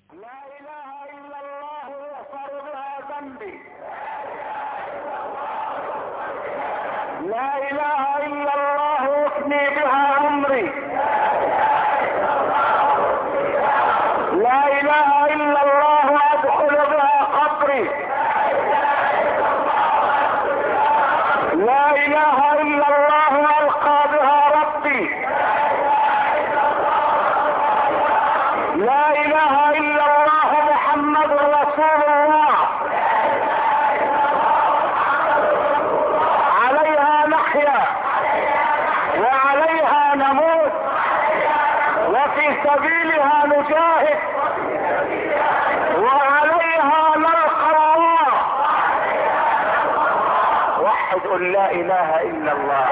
لا اله الا الله يغفر بها ذنبي لا اله الا الله يفني بها عمري لا اله الا الله ادخل بها قبري لا اله الا الله القى بها ربي لا اله الا الله محمد رسول الله عليها نحيا وعليها نموت وفي سبيلها نجاهد وعليها نلقى الله وحد قل لا اله الا الله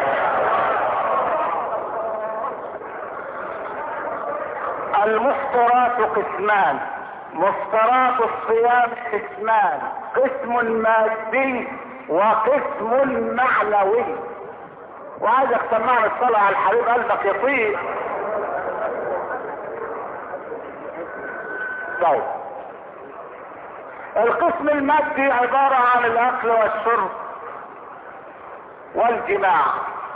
المفطرات قسمان مفطرات الصيام قسمان قسم مادي وقسم معنوي وعايزك تسمعني الصلاة على الحبيب قلبك يطيب طيب القسم المادي عبارة عن الاكل والشرب والجماع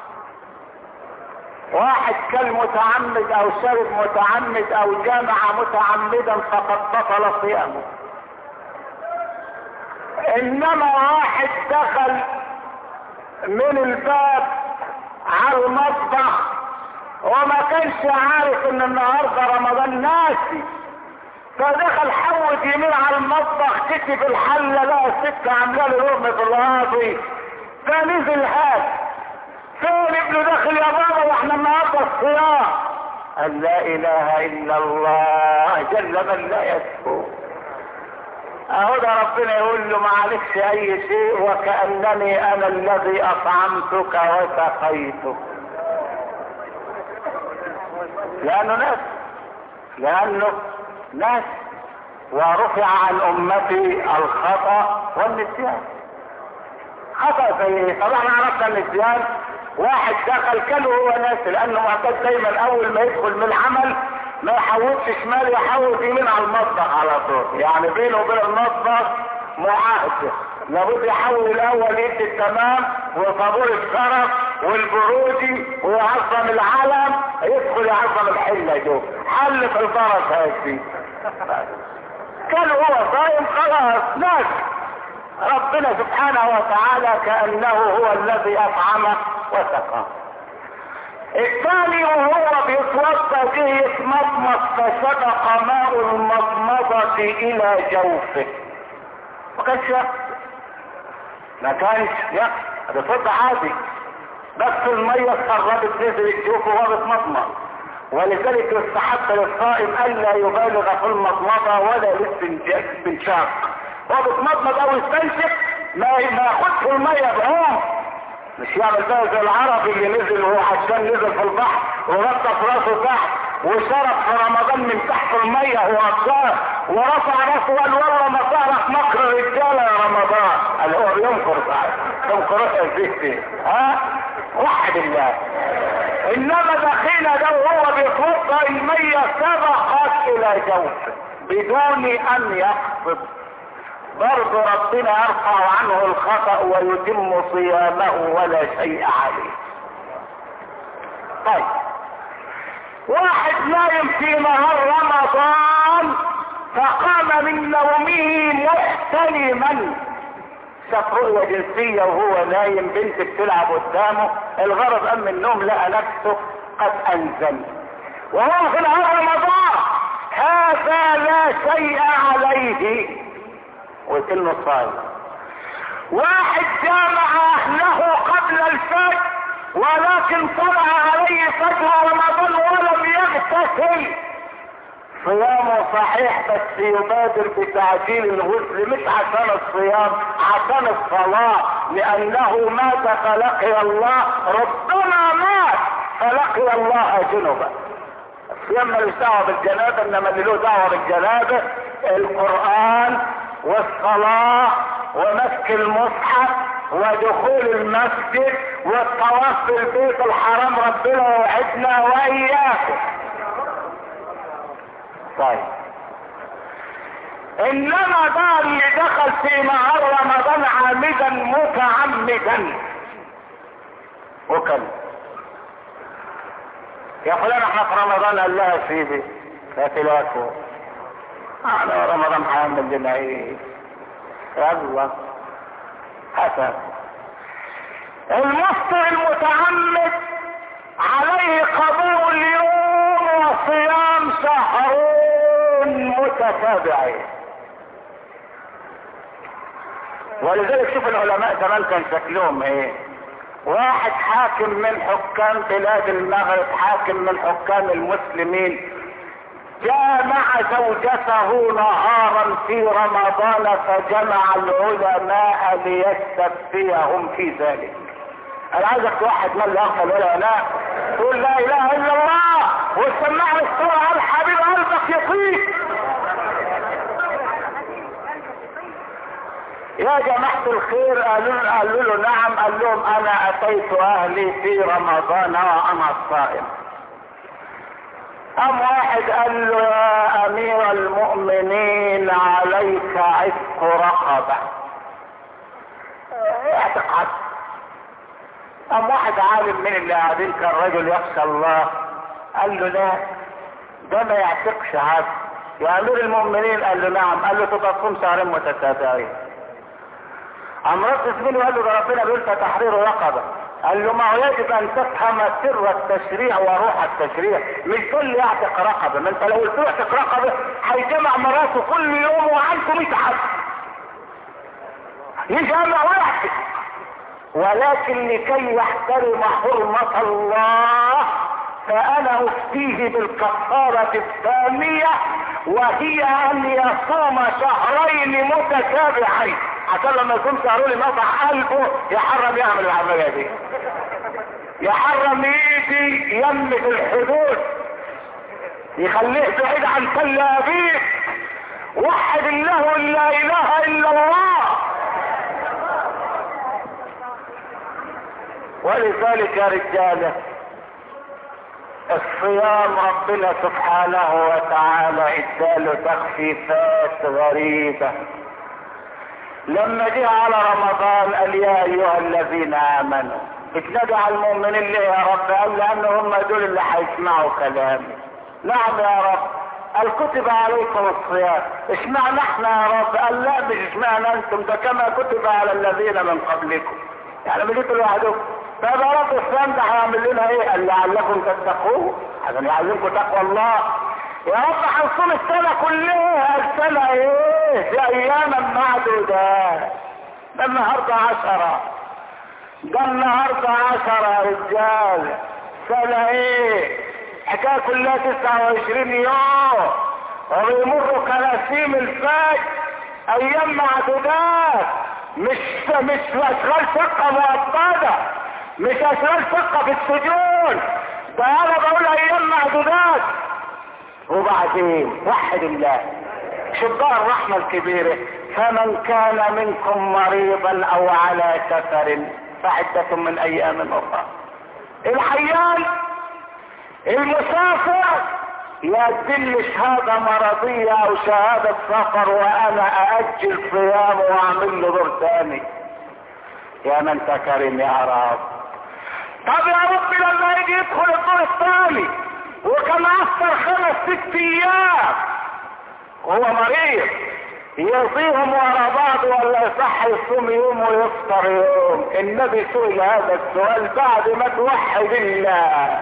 واحد كان متعمد او شرب متعمد او جامع متعمدا فقد بطل صيامه انما واحد دخل من الباب على المطبخ وما كانش عارف ان النهارده رمضان ناسي فدخل حود يمين على المطبخ كتب الحله لقى الست عامله له لقمه القاضي فنزل هات فين ابنه داخل يا بابا واحنا النهارده الصيام قال لا اله الا الله جل من لا يسكو اهو ده ربنا يقول له معلش اي شيء وكانني انا الذي اطعمتك وسقيتك لانه ناس لانه ناس ورفع عن امتي الخطا والنسيان خطا زي ايه طبعا عرفنا النسيان واحد دخل كله هو ناس لانه معتاد دايما اول ما يدخل من العمل ما يحوطش شمال يحوط يمين على المطبخ على طول يعني بينه وبين المطبخ معاهده لابد يحول الاول يدي التمام وطابور الشرف والبرودي ويعظم العلم يدخل يعظم الحله دول حل في البركه هذه كان هو صايم خلاص ناس ربنا سبحانه وتعالى كانه هو الذي اطعمه وسقاه الثاني وهو بيتوضا جه يتمضمض فسبق ماء المضمضة الى جوفه ما كانش يقصد ما كانش يقصد بيتوضا عادي بس المية اتقربت نزلت جوفه وهو بيتمضمض ولذلك يستحب للصائم الا يبالغ في المضمضة ولا الاستنشاق هو بيتمضمض او يستنشق ما ما ياخدش المية بعوم مش يعمل بقى زي العربي اللي نزل وهو عشان نزل في البحر ورفع راسه تحت وشرب في رمضان من تحت المية هو أبصار ورفع راسه وقال والله ما تعرف مكر الرجالة يا رمضان قال هو بينكر بقى ينكر الزيت ها وحد الله انما دخينا ده وهو بيتوضا المية سبقت الى جوفه بدون ان يقصد برضه ربنا يرفع عنه الخطأ ويتم صيامه ولا شيء عليه طيب واحد نايم في نهار رمضان فقام من نومه محتلما شاف رؤية جنسية وهو نايم بنت بتلعب قدامه الغرض قام من النوم لقى نفسه قد انزل وهو في نهار رمضان هذا لا شيء عليه وكله صايم واحد جامع اهله قبل الفجر ولكن طلع عليه فجر رمضان ولم يغتسل صيامه صحيح بس يبادر بتعجيل الغسل مش عشان الصيام عشان الصلاة لأنه مات فلقي الله ربما مات فلقي الله جنبا الصيام ملوش دعوة بالجنابة إنما اللي له دعوة بالجنابة القرآن والصلاة ومسك المصحف ودخول المسجد والطواف في البيت الحرام ربنا يوعدنا واياكم طيب انما ده اللي دخل في نهار رمضان عامدا متعمدا وكل يا فلان احنا في رمضان قال لها سيدي يا تلاكو انا رمضان هعمل لنا ايه يلا حسن المفطر المتعمد عليه قبول اليوم وصيام شهرين متتابعين ولذلك شوف العلماء زمان كان شكلهم ايه واحد حاكم من حكام بلاد المغرب حاكم من حكام المسلمين جامع زوجته نهارا في رمضان فجمع العلماء ليستفتيهم في ذلك انا عايزك واحد من لا يغفل ولا ينام تقول لا اله الا الله وتسمع لي الصورة قال حبيب قلبك يطيق يا جماعة الخير قالوا قالوا له نعم قال لهم انا اتيت اهلي في رمضان وانا صائم قام واحد قال له يا امير المؤمنين عليك عتق رقبة اعتق عبد قام واحد عالم من اللي قاعدين كان رجل يخشى الله قال له لا ده ما يعتقش عبد يا امير المؤمنين قال له نعم قال له تبقى تصوم شهرين متتابعين قام رد زميله قال له ده ربنا بيقول تحرير رقبه قال له ما هو يجب ان تفهم سر التشريع وروح التشريع مش كل يعتق رقبه ما انت لو قلت له اعتق رقبه هيجمع مراته كل يوم وعنده 100 عبد يجمع ويعتق ولكن لكي يحترم حرمة الله فأنا أفتيه بالكفارة الثانية وهي أن يصوم شهرين متتابعين عشان لما يكون شهرين نطع قلبه يحرم يعمل العملية دي يحرم يجي يمة الحدود يخليه بعيد عن كل أبيه وحد الله لا إله إلا الله ولذلك يا رجاله الصيام ربنا سبحانه وتعالى اداله تخفيفات غريبة لما جه على رمضان قال يا ايها الذين امنوا اتنادى على المؤمنين ليه يا رب قال لان هم دول اللي هيسمعوا كلامي نعم يا رب قال كتب عليكم الصيام اشمعنا احنا يا رب قال لا مش اشمعنا انتم ده كما كتب على الذين من قبلكم يعني مش انتوا لوحدكم طب يا رب الصيام ده هيعمل لنا ايه؟ قال لعلكم تتقوه عشان يعلمكم تقوى الله يا رب هنصوم السنة كلها السنة ايه؟ في اياما معدودة ده النهارده عشرة ده النهارده عشرة يا رجال سنة ايه؟ حكاية كلها تسعة وعشرين يوم وبيمروا كناسيم الفجر ايام معدودات مش مش اشغال شقة مؤقتة مش اشغال شقة في السجون ده انا بقول ايام معدودات وبعدين وحد الله شوف بقى الرحمة الكبيرة فمن كان منكم مريضا او على سفر فعدة من ايام اخرى الحيان المسافر يدل شهادة مرضية او شهادة سفر وانا ااجل صيام واعمل له دور تاني يا من تكرم يا رب طب يا رب لما يجي يدخل الدور الثاني وكان افطر خمس ست ايام وهو مريض يصيهم ورا بعض ولا يصح يصوم يوم ويفطر يوم النبي سئل هذا السؤال بعد ما توحد الله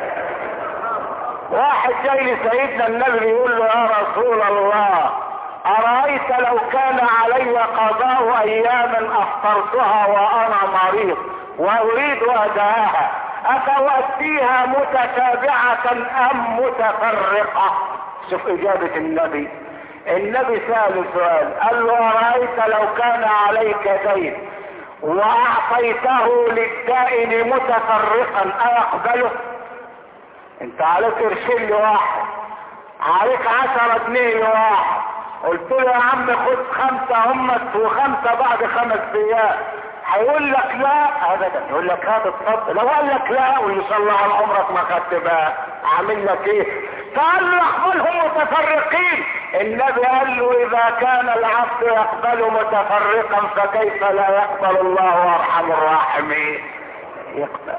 واحد جاي لسيدنا النبي يقول له يا رسول الله أرأيت لو كان علي قضاء أيام أفطرتها وأنا مريض وأريد أداءها أتؤديها متتابعة أم متفرقة شوف إجابة النبي النبي سأل سؤال قال له أرأيت لو كان عليك دين وأعطيته للدائن متفرقا أيقبله انت عليك قرشين لواحد عليك عشرة جنيه لواحد قلت له يا عم خد خمسة همت وخمسة بعد خمس ايام هيقول لك لا ابدا يقول لك هات اتفضل لو قال لك لا قول ان شاء الله على عمرك ما خدت بقى اعمل لك ايه فقال له اقبلهم متفرقين النبي قال له اذا كان العبد يقبل متفرقا فكيف لا يقبل الله ارحم الراحمين يقبل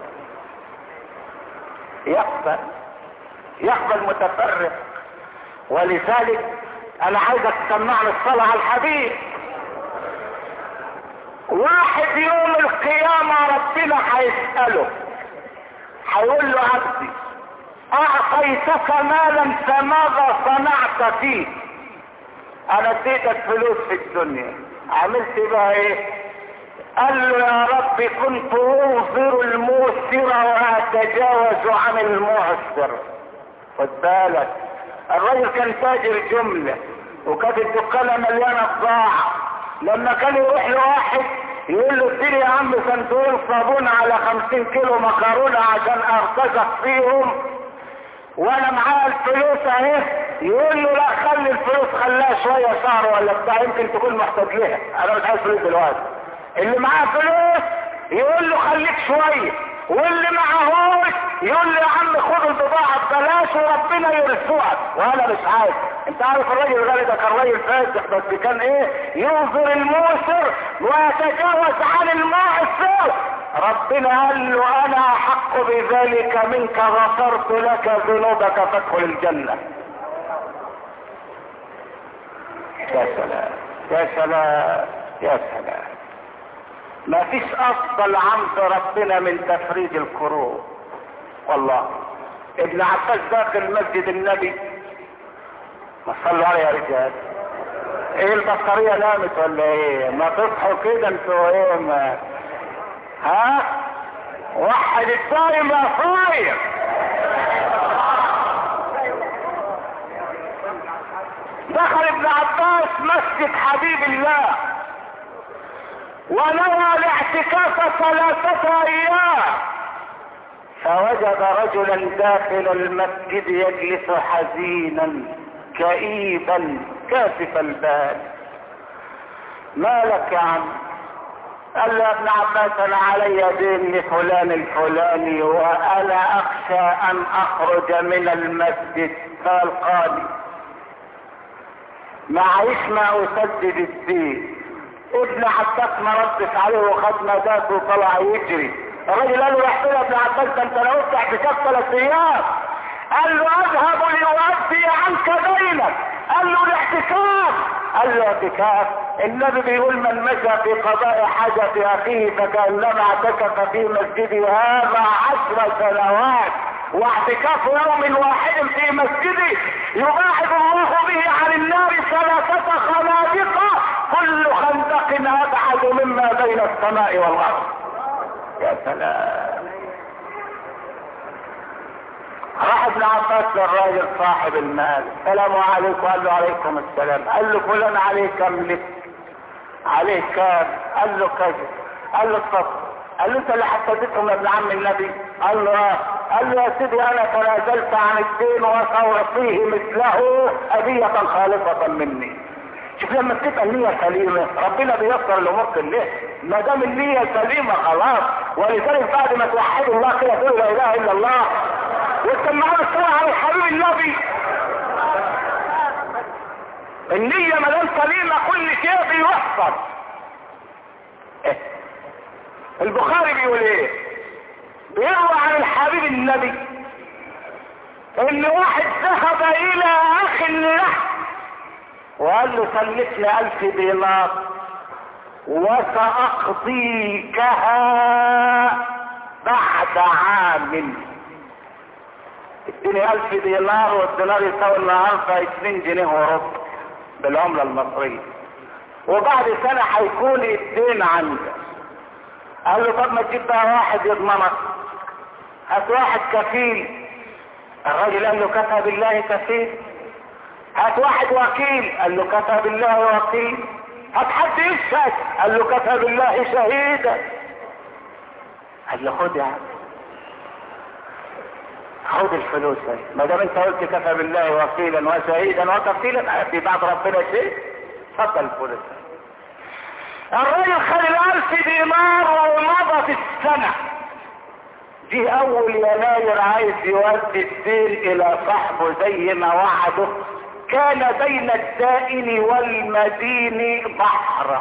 يقبل يقبل متفرق ولذلك انا عايزك تسمعني الصلاة على الحبيب واحد يوم القيامة ربنا هيسأله هيقول له عبدي اعطيتك مالا فماذا صنعت فيه انا اديتك فلوس في الدنيا عملت بقى ايه قال له يا رب كنت اوفر الموسر واتجاوز عن المعسر خد بالك الراجل كان تاجر جملة وكانت الدكانة مليانة بضاعة لما كان يروح لواحد يقول له اديني يا عم صندوق صابون على خمسين كيلو مكرونة عشان ارتزق فيهم وانا معايا الفلوس اهي يقول له لا خلي الفلوس خلاها شوية شهر ولا بتاع يمكن تكون محتاج لها انا مش عايز فلوس دلوقتي اللي معاه فلوس يقول له خليك شوية واللي معهوش يقول له يا عم خد البضاعة ببلاش وربنا يرزقك وانا مش عايز انت عارف الراجل الغالي ده كان راجل فاسق بس كان ايه ينظر الموسر ويتجاوز عن المعسر ربنا قال له انا احق بذلك منك غفرت لك ذنوبك فادخل الجنة يا سلام يا سلام يا سلام ما فيش افضل عند ربنا من تفريج الكروب والله ابن عباس داخل مسجد النبي ما صلوا عليه يا رجال ايه البطارية نامت ولا ايه ما تصحوا كده انتوا ايه ما ها وحد الدايم يا صاير دخل ابن عباس مسجد حبيب الله ونوى الاعتكاف ثلاثة ايام فوجد رجلا داخل المسجد يجلس حزينا كئيبا كاسف البال ما لك يا عم قال له يا ابن عباس انا علي دين لفلان الفلاني وانا اخشى ان اخرج من المسجد قال قال معيش ما اسدد الدين ابن عباس ما ردش عليه وخد مداته وطلع يجري الراجل قال له رحت له ابن عباس ده انت لو افتح بكاف ثلاث ايام قال له اذهب ليؤدي عنك دينك قال له الاعتكاف قال له اعتكاف النبي بيقول من مشى في قضاء حاجة اخيه فكأنما اعتكف في مسجدي هذا عشر سنوات واعتكاف يوم واحد في مسجدي يباعد الله به عن النار ثلاثة خنادق كل خندق ابعد مما بين السماء والارض يا سلام راح ابن عباس للراجل صاحب المال السلام عليكم قال له عليكم السلام قال له فلان عليه كم لك عليه كام قال له كذا قال له الصف قال له انت اللي حددتهم يا ابن عم النبي قال له اه قال له يا سيدي انا تنازلت عن الدين وسأعطيه مثله هدية خالصة مني شوف لما بتبقى النية سليمة ربنا بيسر الامور كلها ما دام النية سليمة خلاص ولذلك بعد ما توحدوا الله كده تقول لا اله الا الله وتسمعوا الصلاة على الحبيب النبي النية ما دام سليمة كل شيء بيوفر إيه؟ البخاري بيقول ايه بيروى عن الحبيب النبي ان واحد ذهب الى اخ له وقال له سلفني الف دينار وساقضيكها بعد عام اديني الف دينار والدينار يساوي النهارده 20 جنيه وربع بالعمله المصريه وبعد سنه هيكون الدين عندك قال له طب ما تجيب بقى واحد يضمنك هات واحد كفيل الراجل قال له كفى بالله كفيل هات واحد وكيل قال له كفى بالله وكيل هات حد يشهد قال له كفى بالله شهيدا قال له خد يا عم خد الفلوس اهي ما دام انت قلت كفى بالله وكيلا وشهيدا وكفيلا في بعد ربنا شيء اتفضل الفلوس الراجل خد الالف دينار ومضت السنة جه اول يناير عايز يودي الدين الى صاحبه زي ما وعده كان بين الدائن والمدين بحر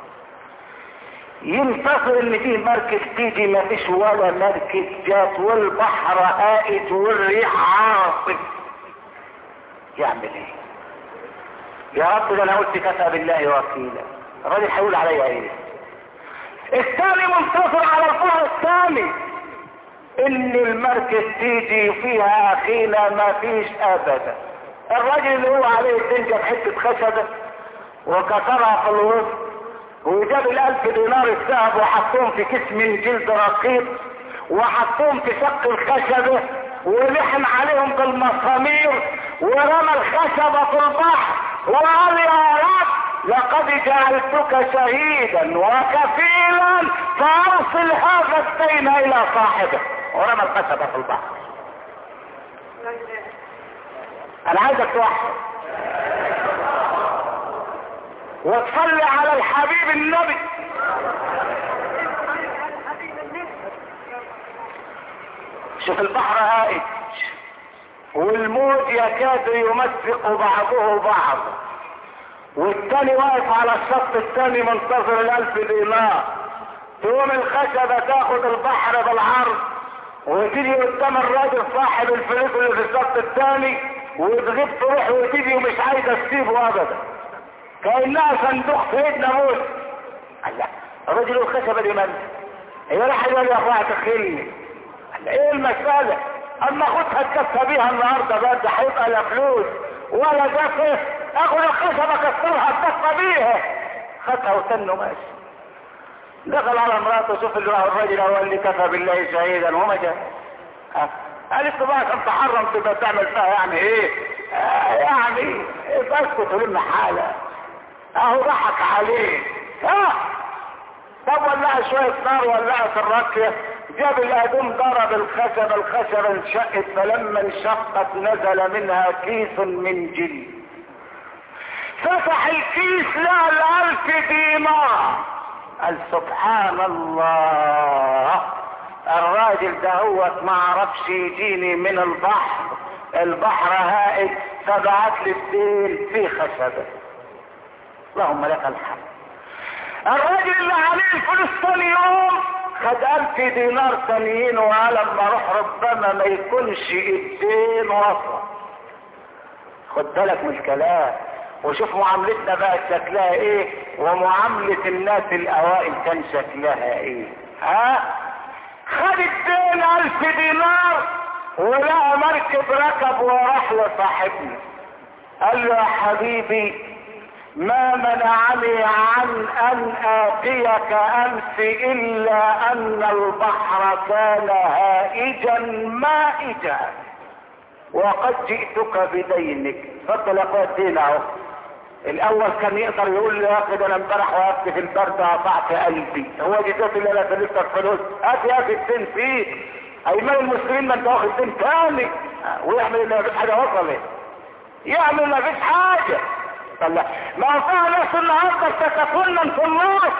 ينتصر ان فيه مركز تيجي ما فيش ولا مركز جات والبحر هائج والريح عاصف يعمل ايه يا رب ده انا قلت كفى بالله وكيلا الراجل هيقول عليا ايه الثاني منتصر على الفرع الثاني ان المركز تيجي فيها اخينا ما فيش ابدا الراجل اللي هو عليه الدنجة بحتة خشبة وكسرها في الوسط وجاب الالف دينار الذهب وحطهم في كيس من جلد رقيق وحطهم في شق الخشبة ولحم عليهم بالمسامير ورمى الخشبة في البحر وقال يا رب لقد جعلتك شهيدا وكفيلا فارسل هذا الدين الى صاحبه ورمى الخشبة في البحر انا عايزك توحد وتصلي على الحبيب النبي شوف البحر هائج والموج يكاد يمزق بعضه بعضا والتاني واقف على الشط التاني منتظر الالف دينار تقوم الخشبة تاخد البحر بالعرض وتيجي قدام الراجل صاحب الفلوس اللي في الشط التاني وتغيب تروح وتيجي ومش عايزه تسيبه ابدا كانها صندوق سيدنا موسى الله الراجل الخشبة دي من هي راح يقول يا اخويا تخيلني ايه المسألة اما خدها تكفى بيها النهاردة بقى ده هيبقى لا فلوس ولا دفع اخد الخشبة كسرها تكفى بيها خدها وتنه ماشي دخل على مراته شوف اللي الراجل هو اللي كفى بالله شهيدا وما جاء قالت له بقى عشان تحرم تبقى تعمل فيها يعني ايه آه يعني إيه اسكت ولم حالة اهو ضحك عليه ها طب ولع شوية نار ولعت في الراكية جاب الادوم ضرب الخشب الخشب انشقت فلما انشقت نزل منها كيس من جلد فتح الكيس لها الالف دينار قال سبحان الله الراجل دهوت ما عرفش يجيني من البحر البحر هائج فبعت لي الدين في خشبه اللهم لك الحمد الراجل اللي عليه الفلوس ثاني يوم خد ألف دينار ثانيين وقال اما اروح ربما ما يكونش الدين وصل خد بالك من الكلام وشوف معاملتنا بقى شكلها ايه ومعاملة الناس الاوائل كان شكلها ايه ها خد الدين الف دينار ولقى مركب ركب وراح لصاحبنا قال له يا حبيبي ما منعني عن ان اتيك امس الا ان البحر كان هائجا مائجا وقد جئتك بدينك اتفضل يا اخويا الدين اهو الاول كان يقدر يقول لي يا اخي ده انا امبارح وقفت في البرد قطعت قلبي هو دي ذات اللي انا سلفتك فلوس هات يا اخي الدين فيك ايمان المسلمين ما انت واخد دين تاني ويعمل اللي ما فيش حاجه وصلت يعمل ما فيش حاجه الله ما هو فيها ناس النهارده تتفنن في النار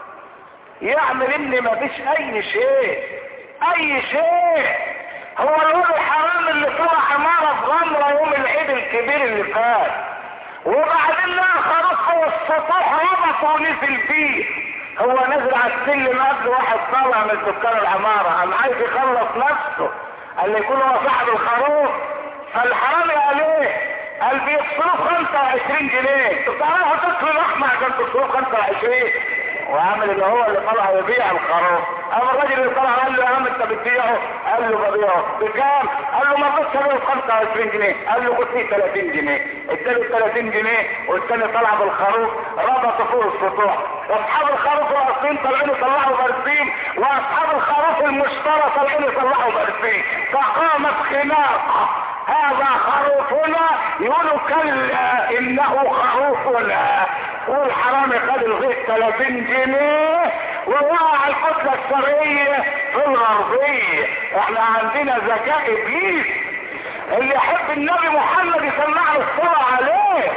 يعمل ان ما فيش اي شيء اي شيء هو الواد الحرام اللي طلع عمارة في غمرة يوم العيد الكبير اللي فات وبعدين لقى خلاص هو السطوح ربط ونزل فيه هو نزل على السلم قبل واحد طالع من سكان العمارة قام عايز يخلص نفسه قال لي يكون هو صاحب الخروف فالحرامي قال ايه؟ قال بيصرف 25 جنيه طب تعالوا تصرف الاحمر عشان تصرف 25 وعامل اللي هو اللي طلع يبيع الخروف اما الراجل اللي طلع قال له يا عم انت بتبيعه قال له ببيعه بكام قال له ما رضيتش ابيعه ب 25 جنيه قال له خد فيه 30 جنيه اداله 30 جنيه والثاني طلع بالخروف ربطه فوق السطوح واصحاب الخروف الاصليين طالعين يطلعوا بارفين واصحاب الخروف المشترى طالعين يطلعوا بارفين فقامت خناقه هذا خروفنا يقولوا كلا انه خروفنا والحرامي خد الغيث 30 جنيه ووقع الكتلة الشرعية في الغربية احنا عندنا ذكاء ابليس اللي يحب النبي محمد يسمع له الصلاة عليه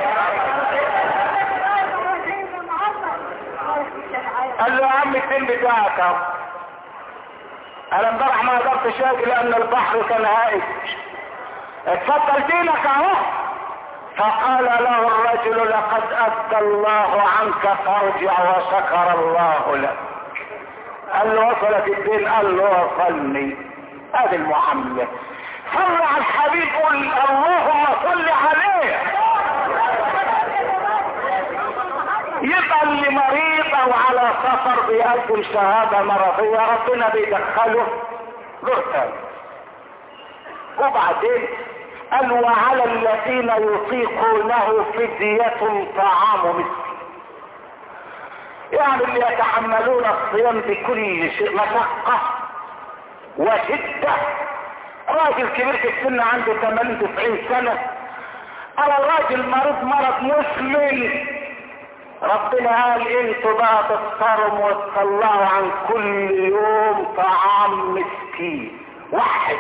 قال له يا عم الدين بتاعك اهو انا امبارح ما قدرتش اجي لان البحر كان هائج اتفضل دينك اهو فقال له الرجل لقد ادى الله عنك فارجع وشكر الله لك قال له وصلت الدين قال له وصلني هذه المعامله صل على الحبيب قل اللهم صل عليه يبقى اللي مريض او على سفر بيقدم شهادة مرضية ربنا بيدخله دور تاني وبعدين قال وعلى الذين يطيقونه فدية طعام مسكين يعني اللي يتحملون الصيام بكل شيء مشقة وشدة راجل كبير في السن عنده 80 90 سنة او راجل مريض مرض مسلم ربنا قال انتوا بقى تفطروا وتطلعوا عن كل يوم طعام مسكين واحد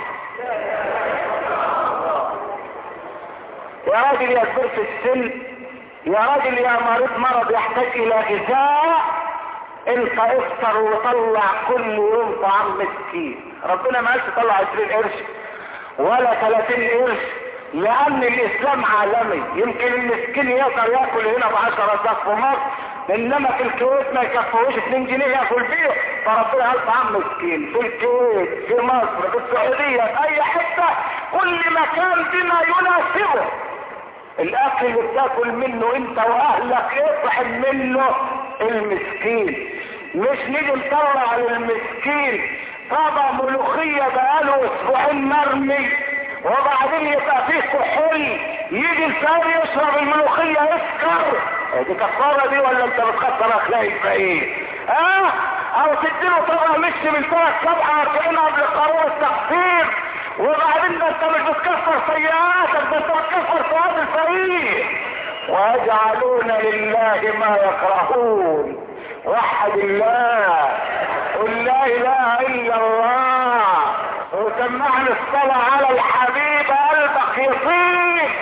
يا راجل يا كبير في السن يا راجل يا مريض مرض يحتاج الى غذاء انت افطر وطلع كل يوم طعام مسكين ربنا ما قالش طلع 20 قرش ولا 30 قرش لان الاسلام عالمي يمكن المسكين يقدر ياكل هنا ب 10 صف في مصر انما في الكويت ما يكفوش 2 جنيه ياكل بيه فربنا قال طعام مسكين في الكويت في مصر في السعوديه في اي حته كل مكان بما يناسبه الاكل اللي بتاكل منه انت واهلك اطعم منه المسكين مش نيجي نطلع للمسكين طبق ملوخية بقاله اسبوعين مرمي وبعدين يبقى فيه كحول يجي الفار يشرب الملوخية يسكر دي كفارة دي ولا انت بتخسر اخلاقك بايه اه او تديله طبق مش من ثلاث سبعة واربعين قبل قانون التقصير وبعدين ده انت مش بتكفر سيئاتك ده انت بتكفر ثواب الفريق ويجعلون لله ما يكرهون وحد الله قل لا اله الا الله وسمعني الصلاة على الحبيب قلبك يطيب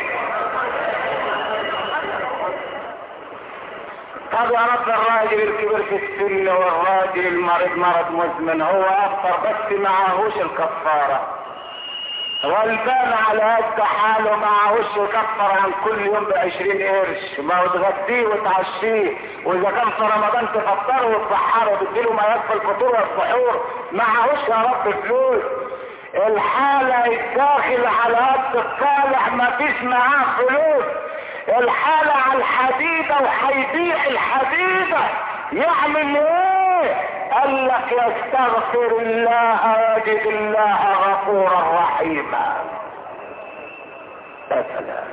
طب يا رب الراجل الكبير في السن والراجل المريض مرض مزمن هو افطر بس معهوش الكفاره والبان على قد حاله معهوش يكفر عن كل يوم بعشرين قرش ما هو تغديه وتعشيه واذا كان في رمضان تفطره وتسحره وتديله ما يكفي الفطور والسحور معهوش يا رب فلوس الحالة الداخل على قد الصالح ما فيش معاه فلوس الحالة على الحديدة وهيبيع الحديدة يعمل ايه قال لك يستغفر الله ويجد الله غفورا رحيما يا سلام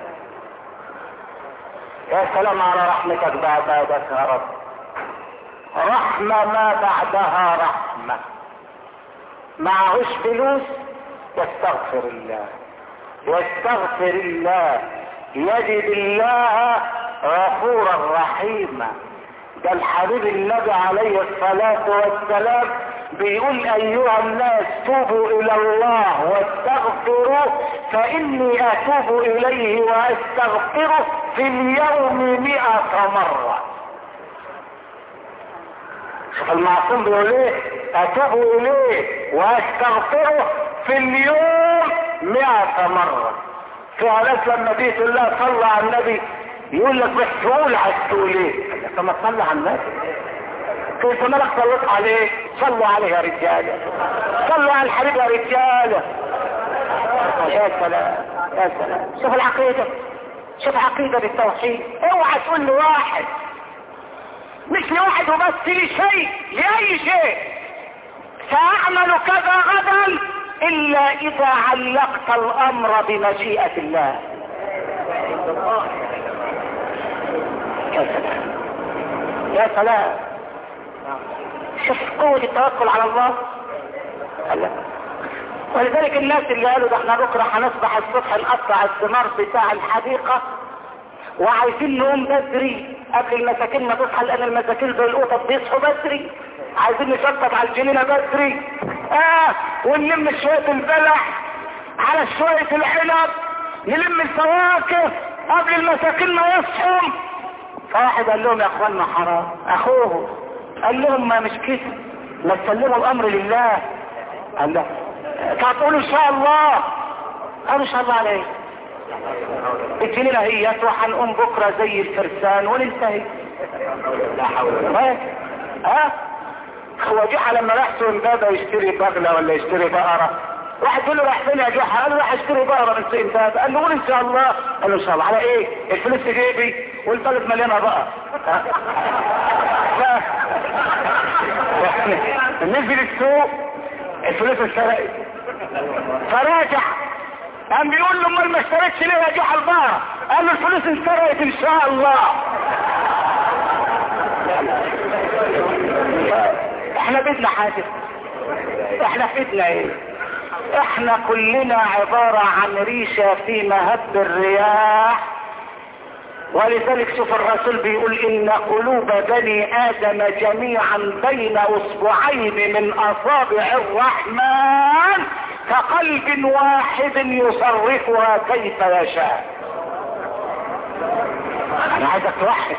يا سلام على رحمتك بعبادك يا رب رحمة ما بعدها رحمة معهوش فلوس يستغفر الله يستغفر الله يجد الله غفورا رحيما ده الحبيب النبي عليه الصلاة والسلام بيقول ايها الناس توبوا الى الله واستغفروا فاني اتوب اليه واستغفره في اليوم مئة مرة شوف المعصوم بيقول ايه اتوب اليه واستغفره في اليوم مئة مرة في ناس لما تيجي تقول لها صلى على النبي يقول لك بس تقول عايز تقول ايه طب ما تصلي على النبي كيف مالك صليت عليه صلوا عليه يا رجاله صلوا على الحبيب يا رجاله يا سلام يا سلام شوف العقيده شوف عقيده بالتوحيد اوعى تقول لواحد مش لواحد وبس لشيء لاي شيء ساعمل كذا غدا الا اذا علقت الامر بمشيئه الله يا سلام يا سلام شوف قوة التوكل على الله الله ولذلك الناس اللي قالوا ده احنا بكره هنصبح الصبح نقطع الثمار بتاع الحديقة وعايزين نقوم بدري قبل المساكين ما تصحى لان المساكين دول القطط بيصحوا بدري عايزين نشطط على الجنينة بدري اه ونلم شوية البلح على شوية العنب نلم الفواكه قبل المساكين ما يصحوا فواحد قال لهم يا اخوانا حرام اخوه قال لهم ما مش كده ما تسلموا الامر لله قال له هتقولوا ان شاء الله قالوا ان شاء الله عليه الجنينة هي وهنقوم بكرة زي الفرسان وننتهي لا حول ولا ها ها هو جحا لما راح سوق امبابة يشتري بغلة ولا يشتري بقرة واحد يقول له راح فين يا جحا قال له راح اشتري بقرة من سوق امبابة قال له قول ان شاء الله قال له ان شاء الله على ايه الفلوس في جيبي والبلد مليانة بقر ها؟ ف- نزل السوق الفلوس اتسرقت فراجع قام بيقول له امال ما اشتريتش ليه يا جحا البقرة قال له الفلوس اتسرقت ان شاء الله احنا بدنا حاجة احنا فدنا ايه احنا كلنا عبارة عن ريشة في مهب الرياح ولذلك شوف الرسول بيقول ان قلوب بني ادم جميعا بين اصبعين من اصابع الرحمن كقلب واحد يصرفها كيف يشاء انا عايزك توحد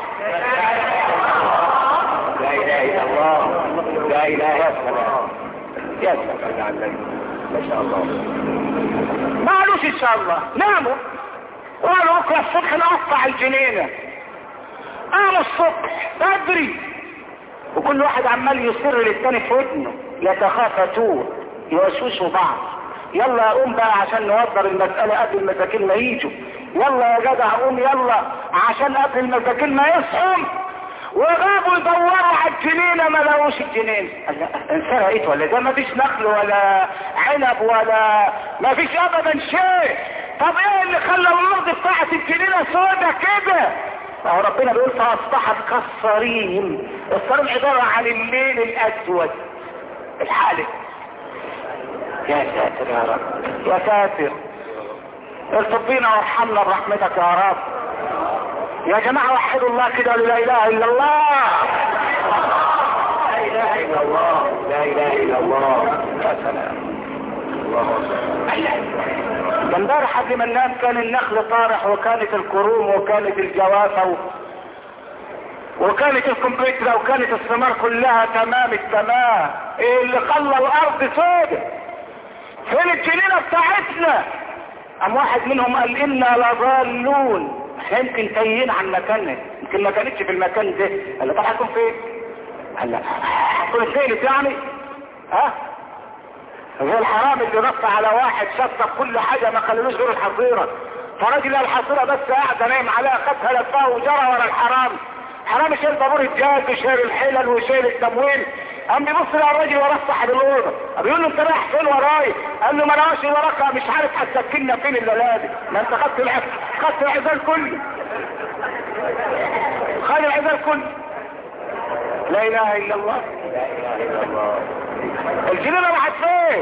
لا اله الا الله لا اله يا الا الله سلام يا سلام صل على النبي ما شاء الله ما قالوش ان شاء الله ناموا وقالوا بكره الصبح نقطع الجنينه قاموا الصبح بدري وكل واحد عمال يصر للتاني في ودنه يتخافتون يوشوشوا بعض يلا قوم بقى عشان نوضر المسألة قبل المساكين ما يجوا يلا يا جدع قوم يلا عشان قبل المساكين ما يصحوا وغابوا يدوروا على الجنينة ما لقوش الجنينة قال لا، انسرقت ولا ده ما فيش نخل ولا عنب ولا ما فيش ابدا شيء طب ايه اللي خلى الارض بتاعت الجنينة سودة كده اهو ربنا بيقول فاصبحت كالصريم الصريم عبارة عن الليل الاسود الحالك يا ساتر يا رب يا ساتر ارفض بينا وارحمنا برحمتك يا رب يا جماعة وحدوا الله كده لا اله الا الله لا اله الا الله لا اله الا الله يا سلام الله اكبر ده امبارح قبل ما ننام كان النخل طارح وكانت الكروم وكانت الجوافة و... وكانت الكمبيوتر وكانت الثمار كلها تمام التمام ايه اللي خلى الارض سودة فين الجنينة بتاعتنا ام واحد منهم قال انا لضالون احنا يمكن تايهين عن مكاننا يمكن ما كانتش في المكان ده قال له طب هتكون فين قال لا هتكون فين يعني ها زي الحرام اللي نص على واحد شطب كل حاجة ما خللوش غير الحصيرة فراجل الحصيرة بس قاعدة نايم عليها خدها لفها وجرى ورا الحرام حرام شايل بابور الجاز وشايل الحلل وشايل التموين قام بيبص على الراجل وراه صاحب الاوضه بيقول له انت رايح فين وراي قال له ما انا ماشي وراك مش عارف هتسكننا فين الليله دي ما انت خدت الع... خدت العزال كله خد العزال كله لا اله الا الله لا اله الا الله الجنينة راحت فين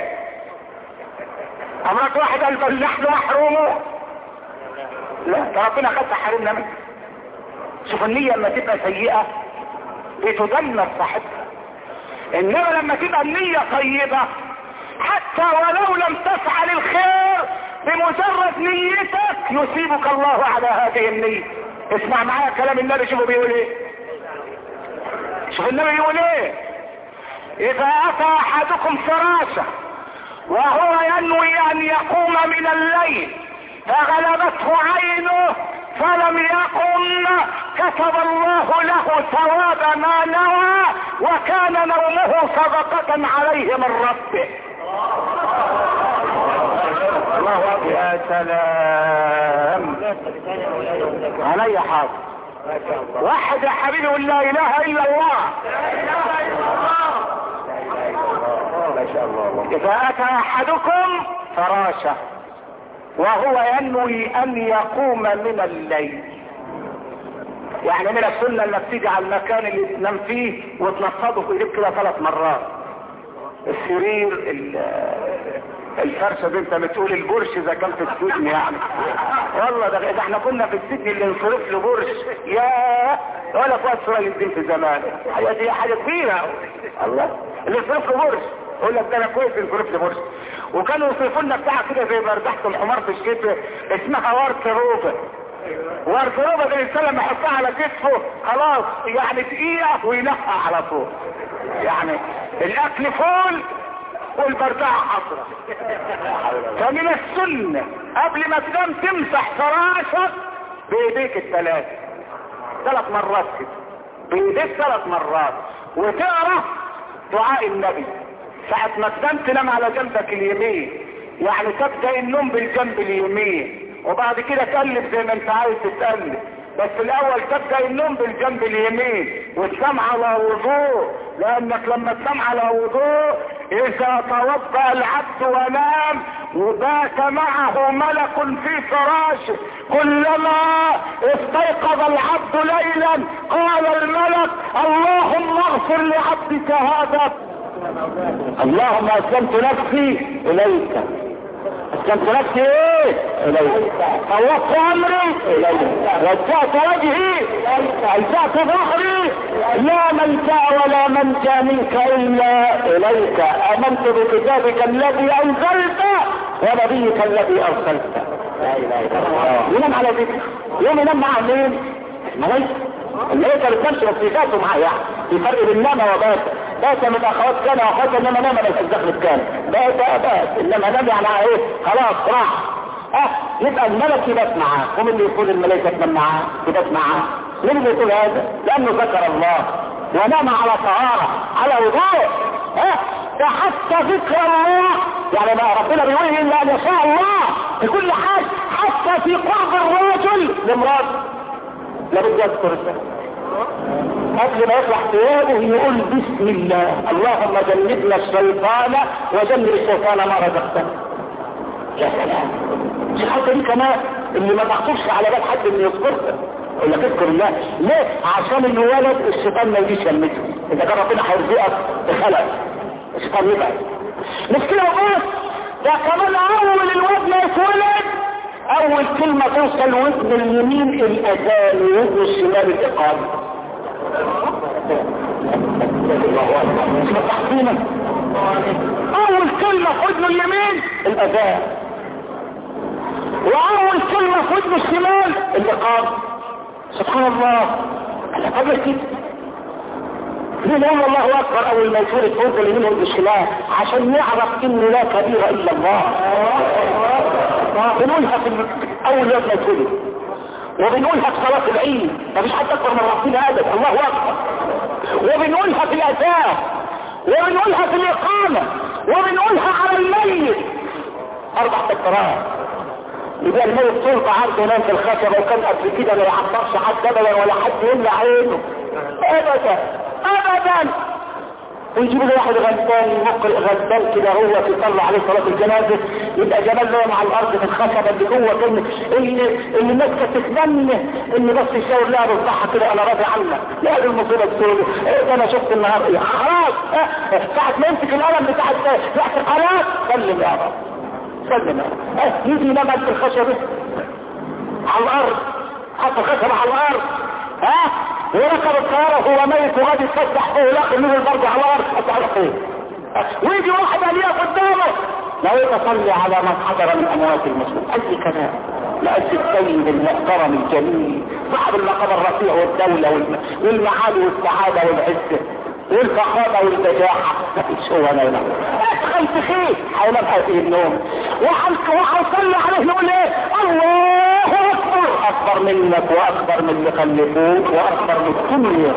امرك واحد قال بل نحن محرومون لا ده ربنا خد حرمنا منه شوف النية لما تبقى سيئة بتدمر صاحبها انما لما تبقى النية طيبة حتى ولو لم تفعل الخير بمجرد نيتك يصيبك الله على هذه النية اسمع معايا كلام النبي شوفوا بيقول ايه شوف النبي بيقول ايه اذا اتى احدكم فراشه وهو ينوي ان يقوم من الليل فغلبته عينه فلم يقم كتب الله له ثواب ما نوى وكان نومه صدقة عليه من ربه الله أكبر يا سلام علي حاضر ما شاء الله واحد يا حبيبي قل لا اله الا الله ما شاء الله اذا اتى احدكم فراشه وهو ينوي ان يقوم من الليل يعني من السنه انك تيجي على المكان اللي تنام فيه وتنفضه في ايديك كده ثلاث مرات السرير ال- الفرشه دي انت بتقول البرش اذا كان في السجن يعني والله ده ده احنا كنا في السجن اللي انصرف له برش يا ولا فؤاد سراج الدين في زمان حاجه دي حاجه كبيره الله اللي انصرف له برش يقول لك ده انا كويس انصرف لي برش وكانوا يصرفوا لنا بتاع كده زي مرجحه الحمار في الشتاء اسمها ورك روبه ورك روبه ده الانسان لما يحطها على كتفه خلاص يعني دقيقه وينقع على طول يعني الاكل فول والبردعة حضرة فمن السنة قبل ما تنام تمسح فراشك بايديك الثلاثة ثلاث مرات كده بايديك ثلاث مرات وتقرا دعاء النبي ساعة ما تنام تنام على جنبك اليمين يعني تبدأ النوم بالجنب اليمين وبعد كده تقلب زي ما انت عايز تتقلب بس الاول تبدأ النوم بالجنب اليمين وتنام على وضوء لانك لما تنام على وضوء اذا توضأ العبد ونام وبات معه ملك في فراشه كلما استيقظ العبد ليلا قال الملك اللهم اغفر لعبدك هذا اللهم اسلمت نفسي اليك اسلمت نفسي ايه اليك فوضت امري اليك وجهت وجهي الجأت ظهري لا ملجا ولا منجا منك الا اليك امنت بكتابك الذي انزلت ونبيك الذي ارسلت لا اله الا الله ينام على ذكر يوم ينام مع مين ملائكه الملائكه ما بتنامش بس يباتوا معاه يعني في فرق بين نام وبات بات من اخوات كان واخوات انما نام ليس الدخل كان بات بات انما نام يعني ايه خلاص راح اه يبقى الملك يبات معاه ومن اللي يقول الملائكه تنام معاه يبات معاه مين اللي يقول هذا؟ لانه ذكر الله ونام على طهاره على وضوء ها ده حتى ذكر الله يعني ما ربنا بيقول الا ان يشاء الله في كل حاجه حتى في قرب الرجل لمراته لابد يذكر الله قبل ما يطلع ثيابه يقول بسم الله اللهم جنبنا الشيطان وجنب الشيطان ما رزقتنا يا سلام الحته دي كمان اللي ما تخطرش على بال حد انه يذكرها يقول لك اذكر الله ليه عشان الولد الشيطان ما يجيش يلمسه اذا كان ربنا هيرزقك بخلق الشيطان يبعد مش كده وبس ده كمان اول الواد ما يتولد اول كلمة توصل وزن اليمين الاذان وزن الشمال الاقامة اول كلمة في وزن اليمين الاذان واول كلمة في وزن الشمال الاقامة سبحان الله قبل كده مين يقول الله اكبر اول ما يشور الفوز اليمين ويد الشمال عشان يعرف ان لا كبير الا الله بنقولها في اول يوم ما يتولد وبنقولها في صلاة العيد مفيش حد اكبر من ربنا ابدا الله اكبر وبنقولها في الاذان وبنقولها في الاقامة وبنقولها على الميت اربع تكرارات يبقى الميت سلطة عرض ينام في الخشبة وكان قبل كده ما يعبرش حد ابدا ولا حد يملى عينه ابدا ابدا ويجيب له واحد غلبان يمق غلبان كده هو يطلع عليه صلاة الجنازة يبقى جمال له مع الارض في الخشبة اللي جوه كلمة اللي اللي الناس كانت تتمنى ان بس يشاور لها بالصحة كده انا راضي عنك لا دي المصيبة السوداء ايه انا شفت النهارده خلاص اه ساعة ما يمسك القلم بتاع تحت القناة سلم يا رب سلم يا رب اه يجي ينام في الخشبة على الارض حط الخشبة على الارض ها وركب الطيارة وهو ميت وغادي يتفسح فيه ويلاقي منه البرد على الارض هتعرف فين ويجي واحد عليها قدامه لا يتصلي على من حضر من اموات المسلمين اي كلام لأجل السيد المحترم الجميل صاحب المقام الرفيع والدولة والمعالي والسعادة والعزة والفخامة والبجاحة مفيش هو نايم ادخل في خير حينام هذه النوم وهنصلي عليه نقول ايه الله اكبر اكبر منك واكبر من اللي خلفوك واكبر من الدنيا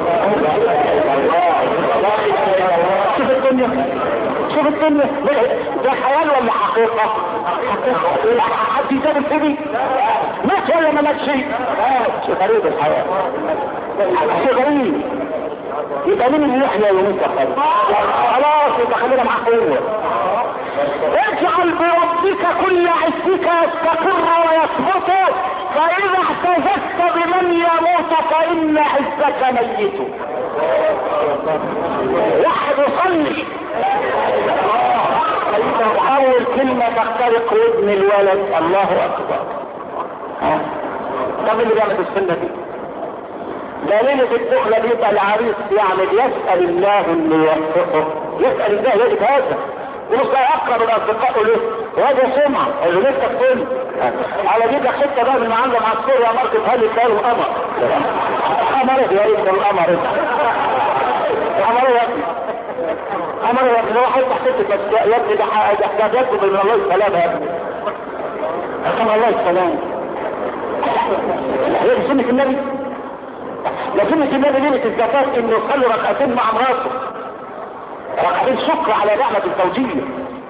شوف الدنيا شوف الدنيا ده خيال ولا حقيقة حقيقة حد يجاب الفيدي مات ولا ما ماتش شيء غريب الحياة شيء غريب يبقى مين اللي يحيى يومين تخيل خلاص يبقى خلينا مع قوة اجعل بربك كل عزك يستقر ويثبت فإذا احتجت بمن يموت فإن عزك ميت واحد يصلي اول كلمة تخترق ودن الولد الله اكبر طب اللي بيعمل السنة دي دليل في الدخلة دي يبقى العريس يعمل يسأل الله انه يوفقه يسأل الله يجد هذا ومش اقرب الاصدقاء له وهذا سمعة اللي لسه كل على جيب لك حته بقى من عندهم عصفور يا ماركت هالي قالوا القمر القمر يا ريت القمر القمر يا ابني امر يا ابني واحد تحت بس يا ابني ده ده ده يطلب من الله السلام يا ابني رحم الله السلام هي دي سنة النبي لا سنة النبي ليلة الزكاة انه يصلي ركعتين مع مراته ركعتين شكر على نعمة الزوجية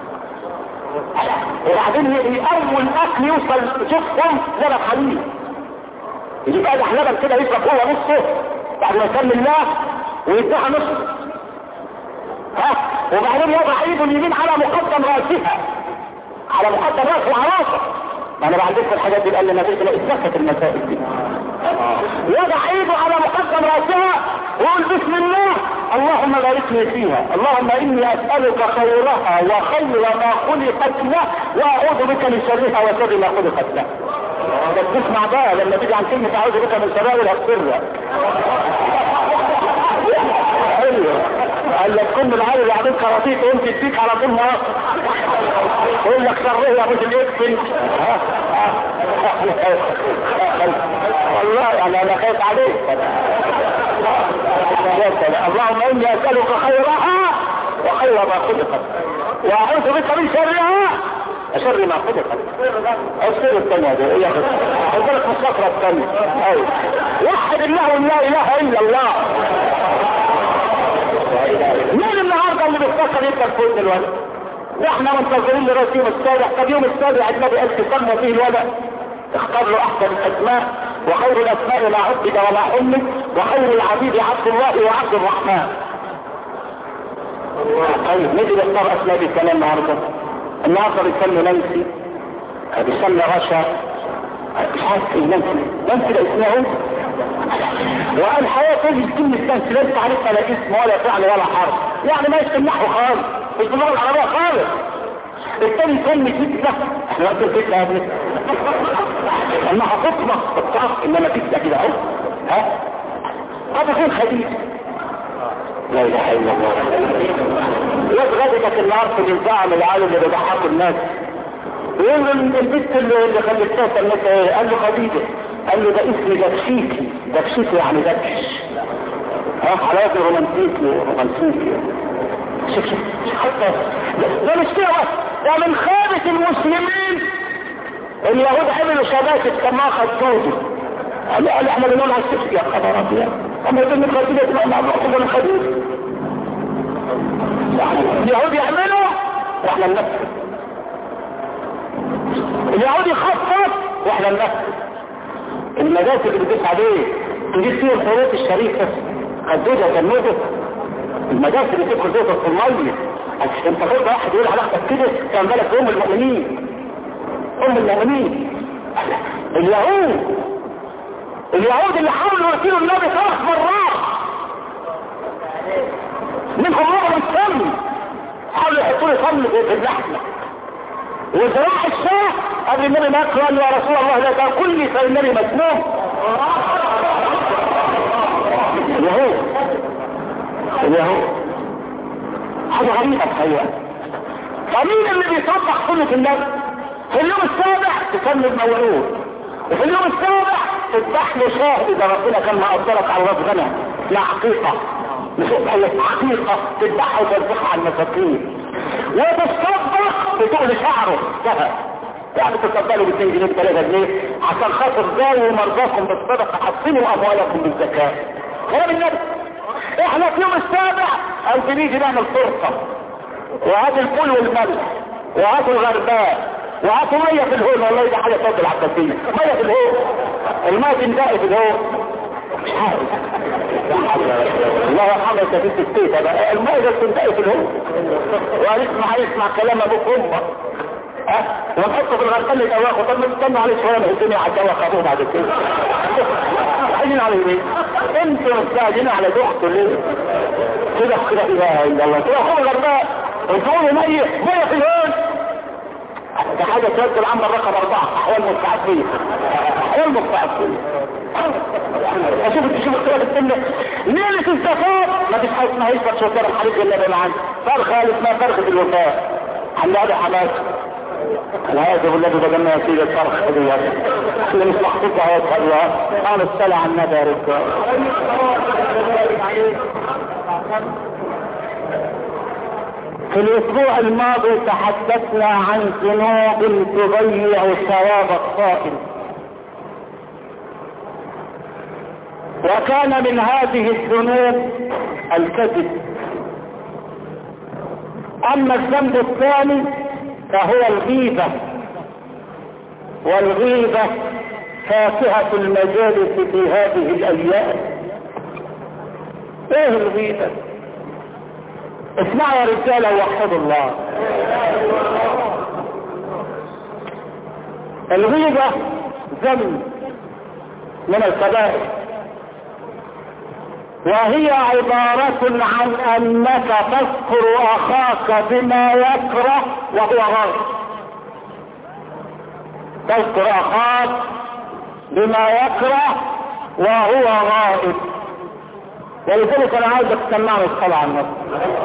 وبعدين اول اكل يوصل شوفهم لبن حليب يجيب قادح لبن كده يشرب هو نصه بعد ما يسمي الله ويديها نصه ها وبعدين يضع ايده اليمين على مقدم راسها على مقدم راسه وعلى راسه ما انا بعدين الحاجات دي قال لنا بيت لا اتذكت المسائل دي يضع ايده على مقدم راسها ويقول بسم الله اللهم بارك لي فيها اللهم اني اسالك خيرها وخير ما خلقت له واعوذ بك من شرها وشر ما خلقت له بس تسمع بقى لما تيجي عن كلمه اعوذ بك من شرها ولا سرها ايوه قال لك كل العالم يعمل كراتيك وانت تديك على طول ما يقول لك شره يا ابو الاقفل والله يعني انا خايف عليك اللهم اني اسالك خيرها وخير ما خلقت واعوذ بك من شرها شر ما خلقت السر الثانية دي هي خلقت في الصفرة الثانية ايوه وحد الله لا اله الا الله مين النهارده اللي بيفكر يبقى كل الولد واحنا منتظرين لغايه يوم السابع طب يوم السابع النبي قال تسمى فيه الولد اختار له احسن الاسماء وخير الاسماء ما عبد ولا حمد وخير العبيد عبد الله وعبد الرحمن طيب مين اللي بيختار اسماء دي كمان النهارده النهارده بيسمي نانسي بيسمي رشا مش عارف ايه نانسي نانسي ده اسمها والحياة تجد كلمة نانسي ليس عليها لا اسم ولا فعل ولا حرف يعني ما يسمعه خالص مش باللغة العربية خالص الثاني يسمي فتنة احنا وقت الفتنة يا ابني انها فطنة الطرف انما فتنة كده اهو ها هذا فين خديجة لا اله الا الله يبغى النهار في الزعم العالم اللي بيضحكوا الناس يقول البنت اللي اللي خلفتها سميتها ايه قال له خديجة قال له ده اسم دبشيكي دبشيكي يعني دبش ها على وزن رومانتيكي رومانتيكي شوف شوف حتى ده مش كده ده من خابة المسلمين اليهود عملوا شباكة كما خدوده قال قال احنا بنقول على السفك يا خبر ابيض اما يقول لك خديجة تبقى مع بعض من خديجة اليهود يعملوا واحنا ننفذ اليهود يخطط واحنا ننفذ المدارس اللي بتدوس عليه تجيب فيه الحروف الشريفة خدوده جنوده المدارس اللي تدخل فيها في المية انت قلت واحد يقول على اختك كده كان بالك ام المؤمنين ام المؤمنين اليهود اليهود اللي حاولوا يقتلوا النبي ثلاث مرات منهم رغم السم حاولوا يحطوا له سم في اللحمه وزراع الشاه قبل النبي ما قال يا رسول الله لا تاكل لي فالنبي مسموم اليهود اليهود حاجه غريبه الحقيقه فمين اللي بيصبح سنه النبي في اليوم السابع تسمي المولود وفي اليوم السابع تذبح له شاه اذا ربنا كان مقدرك على راس غنم لا حقيقه مش حقيقه تذبحها وتذبحها على المساكين وتصدق بتقل شعره ذهب يعني تصدقوا ب 2 جنيه ب 3 جنيه عشان خاطر داووا مرضاكم بالصدقه حصنوا اموالكم بالزكاه كلام النبي احنا في يوم السابع او بنيجي نعمل فرصه وهات الفول والملح وهاتوا الغرباء وهاتوا ميه في الهول والله ده حاجه صوت العباسيه ميه في الهول الميه تنتهي في الهول مش عارف الله يرحمه انت في الستيت بقى الميه ده تنتهي في الهول وهنسمع يسمع كلام ابوك وامك ها ونحطه في الغرفان لدواخه طب ما تستنوا عليه شويه ما الدنيا على الدواخ ابوه بعد كده عايزين عليه ليه؟ انتوا مستعجلين على دخته ليه؟ كده كده اله الا الله كده خذوا الغرباء وتقولوا ميه ميه في الهول ده حاجة تودي العمر رقم أربعة أحوال مستعفية أحوال مستعفية أشوف تشوف اختلاف السنة ليلة الزفاف ما فيش حاجة اسمها يثبت شوكار الحديث إلا بمعنى فرخة اسمها فرخة الوفاء عند هذا حماس الهاتف الذي تجمع فيه الفرخ دلوقتي اللي مش محطوطة هو الله قام الصلاة على النبي يا رجال في الاسبوع الماضي تحدثنا عن ذنوب تضيع ثواب الصائم وكان من هذه الذنوب الكذب اما الذنب الثاني فهو الغيبة والغيبة فاكهة المجالس في هذه الايام ايه الغيبة اسمعوا يا رجالة وحدوا الله الغيبة ذنب من الكبائر وهي عبارة عن انك تذكر اخاك بما يكره وهو غائب تذكر اخاك بما يكره وهو غائب ولذلك انا عايزك تسمعني الصلاة على النبي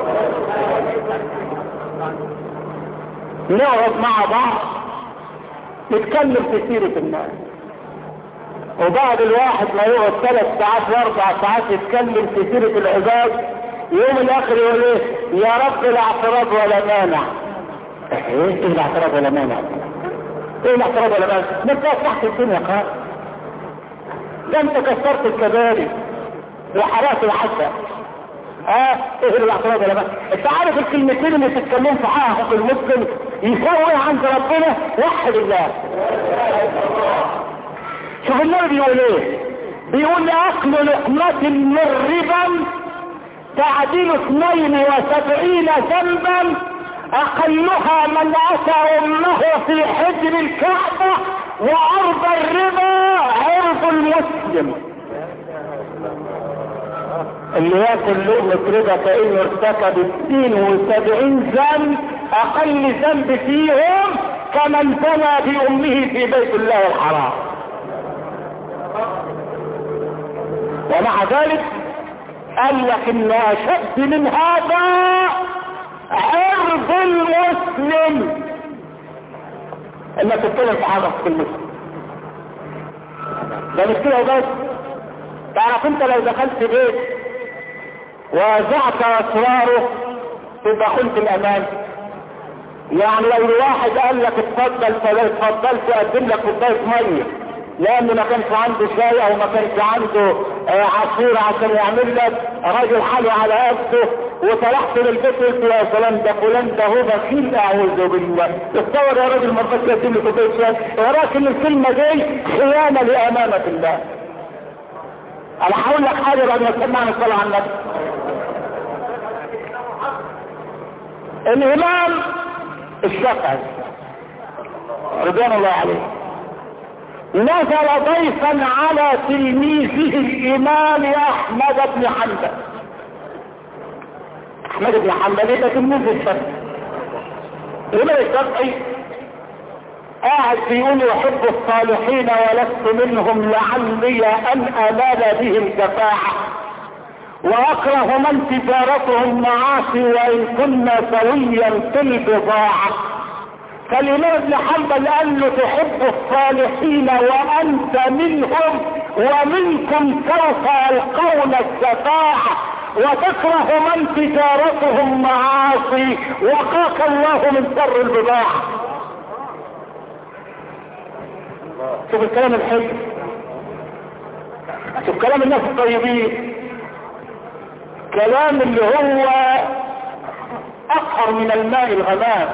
نقعد مع بعض نتكلم في سيرة الناس وبعد الواحد ما يقعد ثلاث ساعات واربع ساعات يتكلم في سيرة العباد يوم الاخر يقول ايه يا رب لا اعتراض ولا مانع ايه ايه الاعتراض ولا مانع ايه الاعتراض ولا مانع ما انت تحت الدنيا خالص ده انت كسرت الكباري وحرقت الحسن اه ايه الاعتراض ولا مانع انت عارف الكلمتين اللي تتكلم في حقك المسلم يسوي عند ربنا وحد الله شوف النبي بيقول ايه بيقول اكل لقمة من ربا تعديل اثنين وسبعين ذنبا اقلها من اتى امه في حجر الكعبة وعرض الربا عرض المسلم اللي ياكل لقمة ربا كأنه ارتكب 72 ذنب اقل ذنب فيهم كمن بنى بامه في بيت الله الحرام ومع ذلك قال لك ان اشد من هذا عرض المسلم انك تتكلم في حاجه في المسلم ده مش كده بس تعرف انت لو دخلت بيت وزعت اسراره تبقى خلت الامان يعني لو الواحد قال لك اتفضل فلا اتفضل تقدم لك كوبايه ميه لانه ما كانش عنده شاي او ما كانش عنده آه عصير عشان يعمل لك راجل حالي على قده وطلعت للبيت قلت يا سلام ده فلان ده هو بخيل اعوذ بالله تصور يا راجل ما فكر يقدم لي كوبايه شاي ولكن الكلمه دي خيانه لامانه الله انا هقول لك حاجه بعد ما تسمعني الصلاه على النبي الامام الشافعي رضوان الله عليه نزل ضيفا على تلميذه الامام احمد بن حنبل احمد بن حنبل ده تلميذ الشافعي الامام الشافعي قاعد بيقول يحب الصالحين ولست منهم لعلي ان انال بهم شفاعه واكره من تجارتهم معاصي وان كنا سويا في البضاعه فالامام ابن حنبل قال له تحب الصالحين وانت منهم ومنكم سوف يلقون الشفاعه وتكره من تجارتهم معاصي وقاك الله من شر البضاعه شوف الكلام الحلو شوف كلام الناس الطيبين كلام اللي هو اطهر من الماء الغمام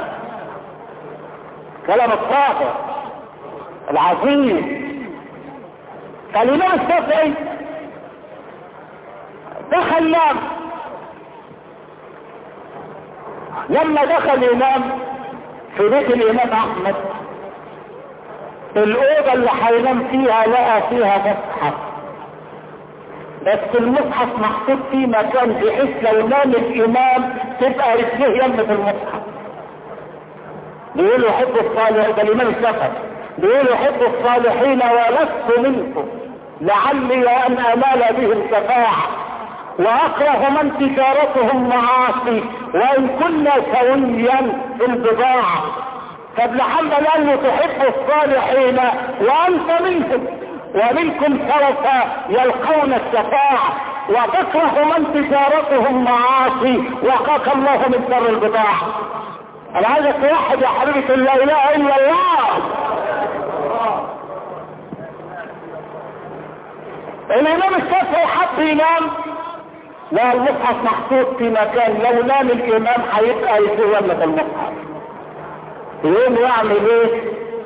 كلام الطاهر العظيم فالامام الشافعي دخل نام لما دخل ينام في بيت الامام احمد الاوضه اللي هينام فيها لقى فيها مصحف بس المصحف محطوط فيه مكان بحيث لو نام الامام تبقى رجليه يمة المصحف بيقولوا يحب الصالح ده الامام الشافعي بيقولوا يحب الصالحين ولست منكم لعلي ان انال بهم شفاعه واكره من تجارتهم معاصي وان كنا سويا في البضاعه فابن حنبل قال له تحب الصالحين وانت منهم ومنكم سوف يلقون الشفاعة وتكره من تجارتهم معاصي وقاك الله من شر البضاعة انا عايزك توحد يا حبيبي لا اله الا الله الامام الشافعي حب ينام لا المصحف محطوط في مكان لو نام الامام هيبقى يتولد المصحف يقوم يعمل ايه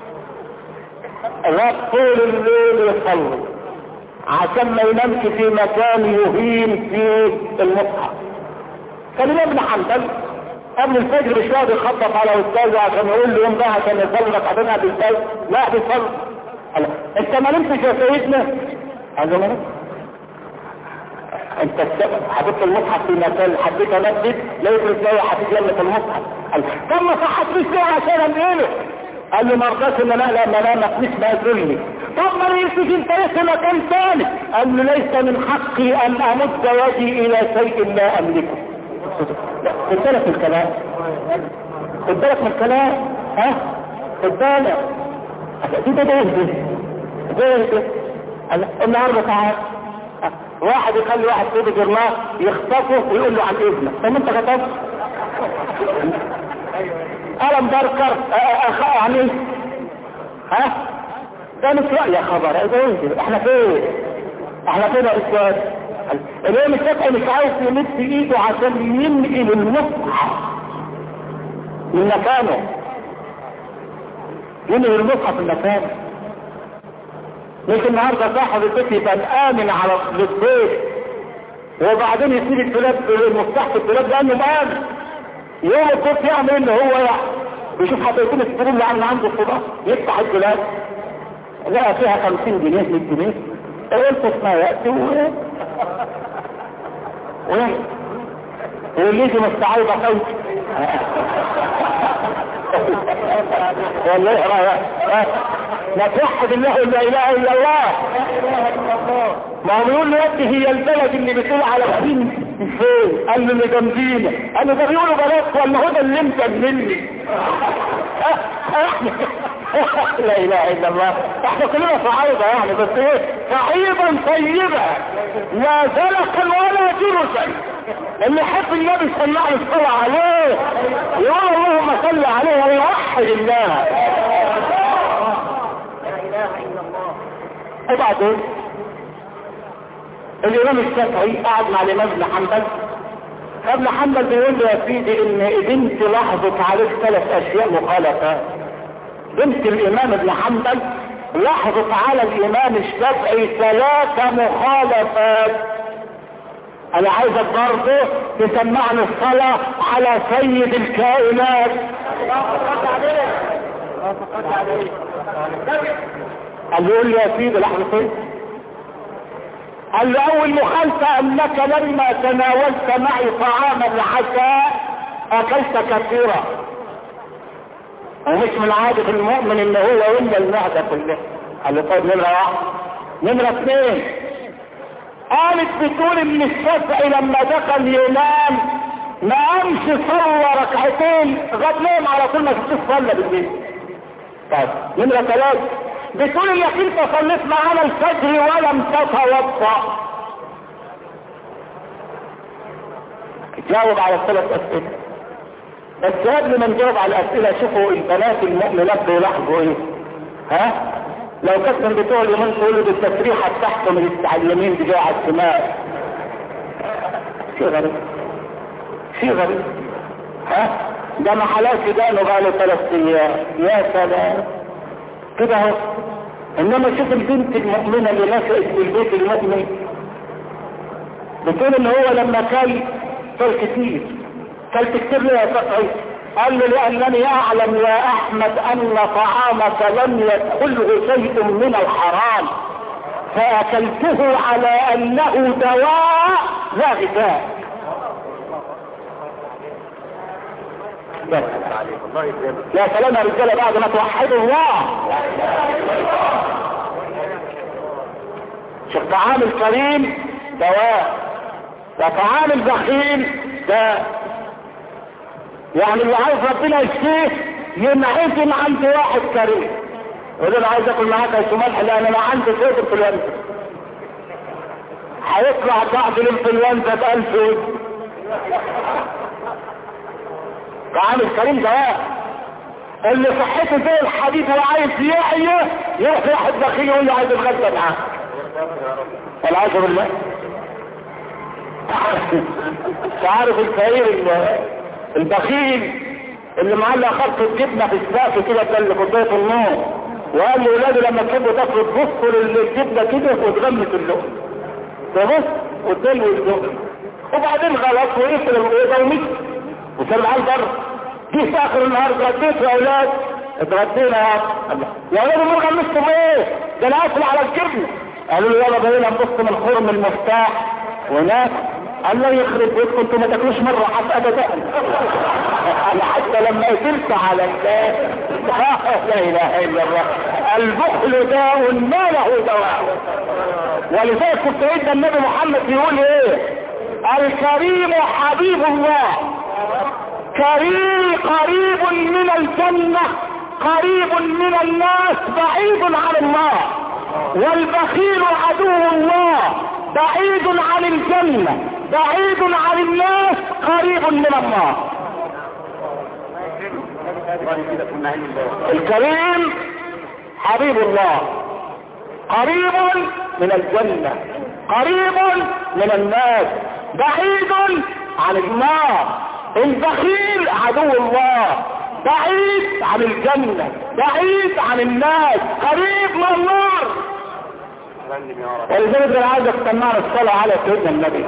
غاب طول الليل يصلي عشان ما ينامش في مكان يهين فيه المصحف كان ابن حنبل قبل الفجر مش راضي يخبط على استاذه عشان يقول له يوم ده عشان يصلي ركعتين قبل الفجر لا بيصلي انت ما نمتش يا سيدنا قال له ما نمت انت السبب حطيت المصحف في مكان حبيت امدد لا يفرق لي حبيت لمة المصحف قال طب ما صحتنيش ليه عشان انقله قال له ما رضاش ان انا اقلق منامك مش مأذلني طب ما نمسك انت في مكان ثاني قال له ليس من حقي ان امد يدي الى شيء لا املكه خد بالك من الكلام خد بالك من الكلام ها خد بالك دي ده ده ده ده النهارده تعال واحد يخلي واحد في جرناه يخطفه ويقول له عن اذنك طب انت خطفت قلم بركر يعني ها ده مش رأي يا خبر ايه احنا فين احنا فين يا استاذ اليوم الشافعي مش عايز يمد ايده عشان ينقل المصحف من مكانه ينقل المصحف من مكانه مش النهارده صاحب البيت يبقى امن على البيت وبعدين يسيب الدولاب المفتاح في الدولاب لانه مآمن يوم الصبح يعمل ان هو يشوف حتى يكون السرور اللي عنده الصبح يفتح الدولاب لقى فيها 50 جنيه 100 جنيه قلت اسمها ياتي و واللي يجي مستعيبة قوي والله رأيك لا توحد الله لا اله الا الله ما هو بيقول له يدي هي البلد اللي بتقول على فين فين قال له اللي جنبينا قال له ده بيقولوا بلاش ولا هو ده اللي انت مني لا اله الا الله احنا كلنا صعيدة يعني بس ايه صعيدا طيبة لا زلقا ولا جرسا اللي يحب النبي صلى الله عليه وسلم عليه يقول اللهم صل عليه ويوحد الله وبعدين الامام الشافعي قعد مع الامام ابن حنبل ابن حنبل بيقول له يا سيدي ان بنت لاحظت عليك ثلاث اشياء مخالفات بنت الامام ابن حنبل لاحظت على الامام الشافعي ثلاث مخالفات انا عايزك برضه تسمعني الصلاة على سيد الكائنات قال له يا سيدي لحظة قال له اول مخالفة انك لما تناولت معي طعام العشاء اكلت كثيرا ومش من عادة المؤمن ان هو يملى المعدة كلها قال له طيب نمرة واحد نمرة اثنين قالت بتقول ان الشافعي لما دخل ينام ما قامش صلى ركعتين غاب نام على طول ما تشوف صلى بالليل طيب نمرة ثلاثة بتقول انك انت صليت معانا الفجر ولم تتوضا جاوب على الثلاث اسئله بس قبل ما نجاوب على الاسئله شوفوا البنات المؤمنات بيلاحظوا ايه ها لو كانت من بتوع اليومين تقولوا بالتسريحه بتاعتهم اللي على اليمين دي جايه على الشمال شيء غريب شيء غريب ها ده محلات دانه بقى له ثلاث ايام يا سلام كده اهو انما شوف البنت المؤمنه اللي نشأت في البيت المؤمن بتقول ان هو لما كل كل كتير كل كتير ليه يا فتحي قال له لانني اعلم يا احمد ان طعامك لم يدخله شيء من الحرام فاكلته على انه دواء لا غذاء يا سلام يا رجاله بعد ما توحدوا الله شوف طعام الكريم دواء وطعام البخيل داء يعني اللي عايز ربنا يشفيه ينعزم عند واحد كريم يقول انا عايز اكل معاك يا ملح لان انا عندي صدر في الوقت هيطلع بعد الانفلونزا بألف ود عامل كريم جواب اللي صحته زي الحديد وعايز يحيى يروح واحد بخيل يقول له عايز اتغدى معاه والعياذ بالله تعرف الفقير البخيل اللي معلق خط الجبنه في السقف كده كان اللي كوبايه النور وقال لاولاده لما تحبوا تاكلوا تبصوا للجبنه كده وتغمس اللقمه تبص وتلوي اللقمه وبعدين غلط وقفل الاوضه ومشي وساب على بره جه في اخر النهار اتغديت يا اولاد اتغدينا يا الله يا اولاد امال غمستم ايه؟ ده انا قافل على الجبنه قالوا له يلا بقينا نبص من خرم المفتاح وناكل الله يخرب بيتكم انتوا ما تاكلوش مره حتى ابدا انا حتى لما قتلت على الله لا اله الا الله البخل داء ما له دواء ولذلك كنت سيدنا النبي محمد بيقول ايه الكريم حبيب الله كريم قريب من الجنة قريب من الناس بعيد عن الله والبخيل عدو الله بعيد عن الجنة بعيد عن الناس قريب من الله الكريم حبيب الله قريب من الجنة قريب من الناس بعيد عن النار البخيل عدو الله بعيد عن الجنة بعيد عن الناس قريب من النار ولذلك انا عايز استمعنا الصلاة على سيدنا النبي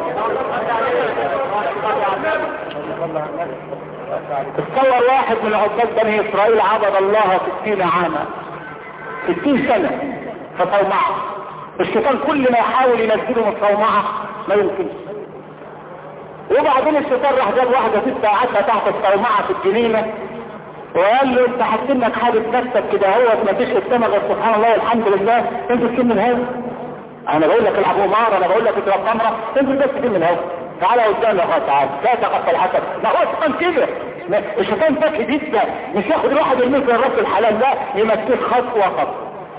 تصور واحد من عباد بني اسرائيل عبد الله ستين عاما ستين سنة في صومعة الشيطان كل ما يحاول ينزله من صومعة ما يمكنش وبعدين الشيطان راح جاب واحدة ست قعدها تحت الصومعة في الجنينة وقال له انت حاسس حابب نفسك كده هو ما فيش قدامك غير سبحان الله والحمد لله انزل كم من هذا انا بقول لك العب قمار انا بقول لك اضرب خمره انزل بس كم من هذا تعالى قدامي يا تعالى لا تقف الحسد ما هو الشيطان كده الشيطان ذكي جدا مش ياخد الواحد يرميه في الرب الحلال لا يمسك خطوه خطوه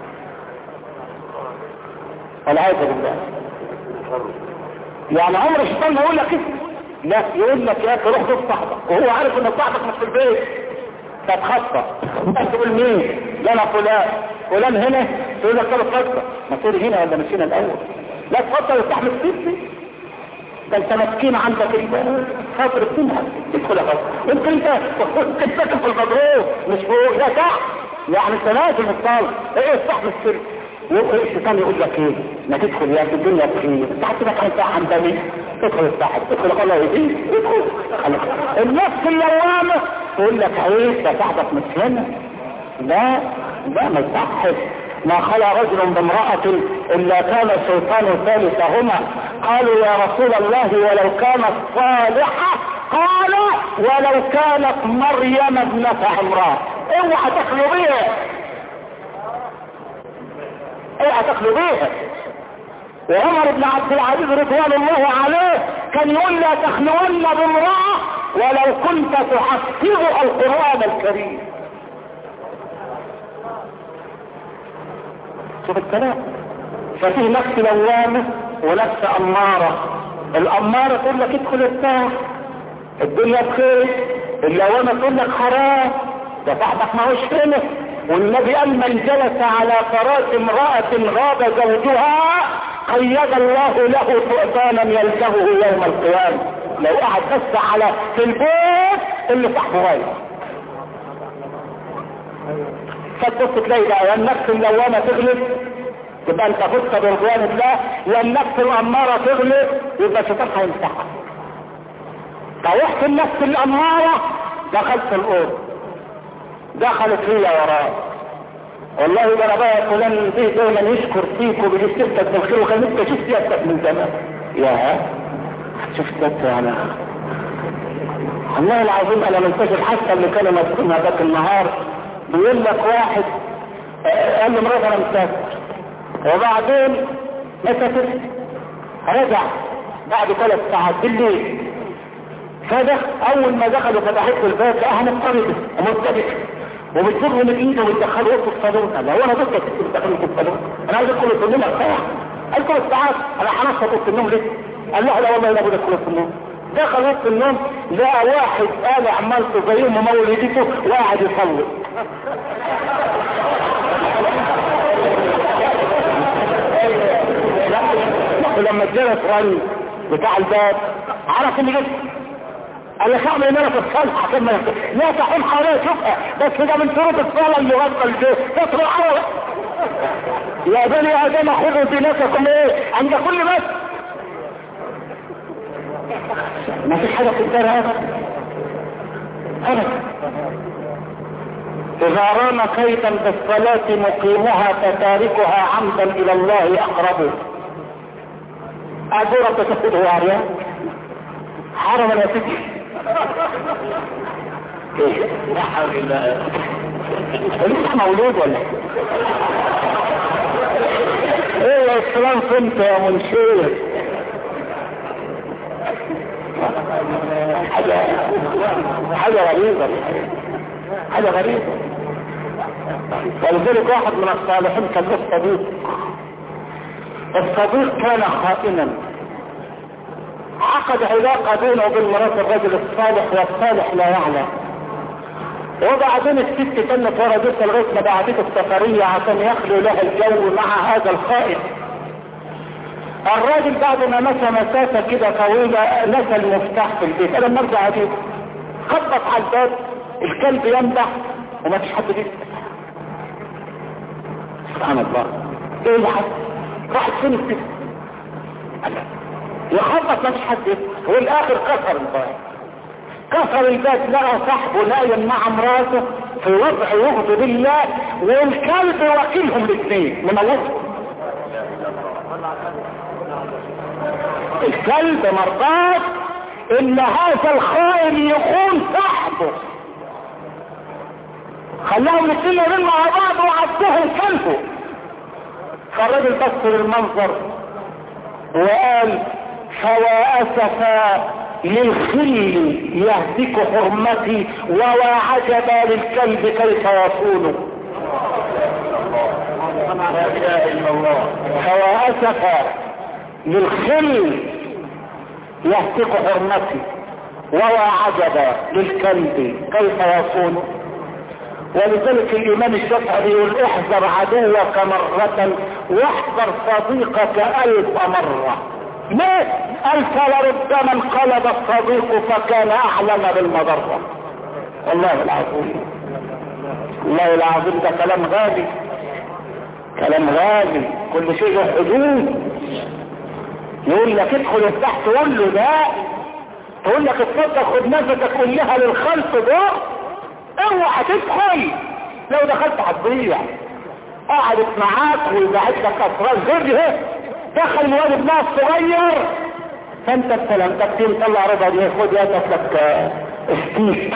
والعياذ بالله يعني عمر الشيطان ما يقول لك اسم لا يقول لك يا اخي روح شوف صاحبك وهو عارف ان صاحبك مش في البيت تتخطى انت تقول مين لا انا فلان فلان هنا تقول لك طب اتفضل ما تقول هنا ولا مش هنا الاول لا تفضل وتحمل سيدي ده انت مسكين عندك خاطر الدنيا تدخل اهو انت انت انت ساكن في الغضروف مش فوق لا تحت يعني انت لازم تصالح ايه صاحب السر الشيطان يقول لك ايه ما تدخل يا في الدنيا بخير انت حسبك انت عندني ادخل الصاحب ادخل الله يهديك ادخل النفس اللوامه تقول لك عيب ده صاحبك مش هنا لا لا ما يصحش ما خلى رجل بامرأة إلا كان الشيطان ثالثهما قالوا يا رسول الله ولو كانت صالحة قال ولو كانت مريم ابنة عمران اوعى تخلو بيها اوعى تخلو بيها وعمر بن عبد العزيز رضوان الله عليه كان يقول لا تخلون بامرأة ولو كنت تحفظ القرآن الكريم شوف الكلام ففيه نفس لوامة ونفس أمارة الأمارة تقول لك ادخل ارتاح الدنيا بخير اللوامة تقول لك حرام ده صاحبك ما هوش هنا والنبي قال من جلس على فراش امرأة غاب زوجها قيد الله له ثعبانا يلزمه يوم القيامة لو قعد بس على في البيت اللي صاحبه غايب فتبص تلاقي بقى يا النفس اللوامة تغلب يبقى انت فزت برضوان الله يا النفس الامارة تغلب يبقى الشيطان هيمسحك طوحت النفس الامارة دخلت الاوضه دخلت هي وراه والله ده انا بقى فلان دي دايما يشكر فيك وبيجيب سيرتك بالخير وكان انت شفت سيادتك من زمان يا شفت انا الله العظيم انا ما انساش الحادثه اللي كانوا ماسكينها ذاك النهار بيقول لك واحد قال لي مرات انا مسافر وبعدين مسكت رجع بعد ثلاث ساعات بالليل فدخ اول ما دخلوا فتحت الباب لقاها مضطربه ومرتبكه وبتجر من ايده وتدخله في الصالون قال هو انا ضدك تدخله في الصالون انا عايز ادخل الصالون ارتاح قال له ساعات انا هنصت وسط النوم ليه؟ قال له لا والله لا بد وسط النوم دخل وسط النوم لقى واحد قال عملته زي ممول ايديته وقاعد يصلي ولما الجرس رن بتاع الباب عرف ان جبت قال لك اعمل ان انا في الصلح عشان ما يخطئ. لا تحوم حواليها شوفها بس ده من شروط الصلاه اللي غطى البيت تطلع عوض يا بني ادم خذوا دينتكم ايه عند كل بس ما فيش حاجه في الدار هذا ابدا إذا رام كيدا بالصلاة مقيمها فتاركها عمدا إلى الله أقرب أجورة تفقده عريان حرم يا سيدي إيه؟ لا حول الله لسه مولود ولا ايه يا اسلام كنت يا منشير حاجة حاجة غريبة حاجة غريبة ولذلك واحد من الصالحين كان له صديق الصديق كان خائنا عقد علاقة بينه وبين مرات الرجل الصالح والصالح لا يعلم وبعدين الست كانت ورا جثة لغاية ما بعدته السفرية عشان يخلو لها الجو مع هذا الخائف الراجل بعد ما مشى مسافة كده طويلة نسى المفتاح في البيت انا لما ارجع ابيت خبط على الباب الكلب ينبح وما فيش حد بيت سبحان الله ايه اللي حصل راحت فين الست يخبط ما فيش حد بيت والاخر كسر الباب كسر الباب لقى صاحبه نايم مع مراته في وضع يغضب الله والكلب وكيلهم الاثنين من الله الكلب مرضات ان هذا الخائن يخون صاحبه خلاهم الاثنين يرين مع بعض وعدهم كلبه فالراجل بص للمنظر وقال فوا اسفا للخل يهتك حرمتي ووا عجبا للكلب كيف يصونه لا اله الا الله فوا اسفا للخل يهتك حرمتي ووا عجبا للكلب كيف يصونه ولذلك الامام الشافعي يقول احذر عدوك مرة واحذر صديقك الف مرة ليه؟ قال فلربما انقلب الصديق فكان اعلم بالمضرة والله العظيم والله العظيم ده كلام غالي كلام غالي كل شيء له حدود يقول لك ادخل افتح تقول له لا تقول لك اتفضل خد نفسك قول لها للخلق ده اوعى تدخل لو دخلت هتضيع قعدت معاك ويبعت لك اسرار غير اهي دخل الواد ابنها الصغير فانت بسلامتك تيجي طلع ربع جنيه خد يا لك ستيك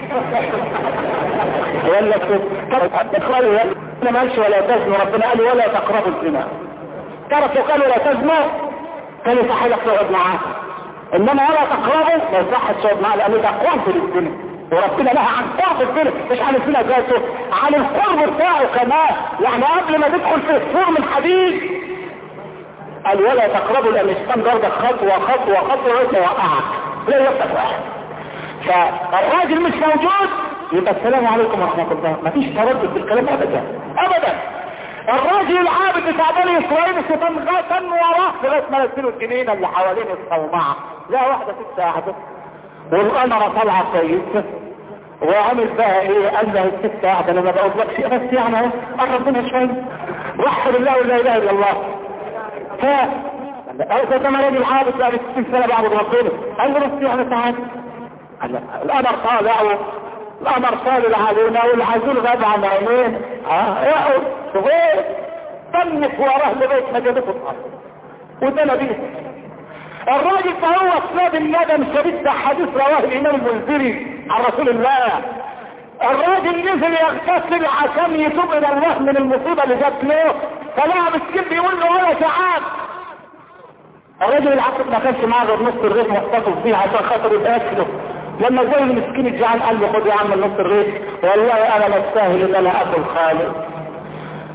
ولا تدخل انا مالش ولا تزنوا ربنا قال ولا تقربوا الزنا تعرف لو قالوا لا تزنوا كان يصح لك تقعد معاه انما ولا تقربوا ما يصحش تقعد معاه لان ده قرب للزنا وربنا نهى عن قرب الزنا مش عن الزنا ذاته عن القرب بتاعه كمان يعني قبل ما تدخل في السور من حديد قال ولا تقربوا لان الشيطان ضربك خطوه خطوه خطوه لغايه ما يوقعك لا يوقف واحد فالراجل مش موجود يبقى السلام عليكم ورحمه الله مفيش تردد في الكلام ابدا ابدا الراجل العابد بتاع بني اسرائيل الشيطان غتن وراه لغايه ما نزلوا الجنينه اللي حوالين الصومعه لا واحده ست قاعده والقمره طالعه كويسه وعمل بقى ايه قال له الست قاعده انا ما بقولكش بس يعني اهو قرب منها شويه وحد الله ولا اله الا الله ف أو ده ما راجل عابد بقى 60 سنة بعد ربنا قال له بس يعني تعال قال له القمر طالع القمر طالع علينا والعزول غاب عن عينين اه يقعد صغير طنف وراه لغاية ما جابته الأرض وده نبيه الراجل فهو اسناد الندم شديد ده حديث رواه الامام المنذري عن رسول الله الراجل نزل يغتسل عشان يتوب الى الله من المصيبه اللي جات له فلقى مسكين بيقول له ولا تعال الراجل العقل ما كانش معاه غير نص الرغيف محتفظ فيه عشان خاطر يتاكله لما زي المسكين الجعان قال له خد يا عم نص الرغيف والله انا مستاهل ان انا اكل خالص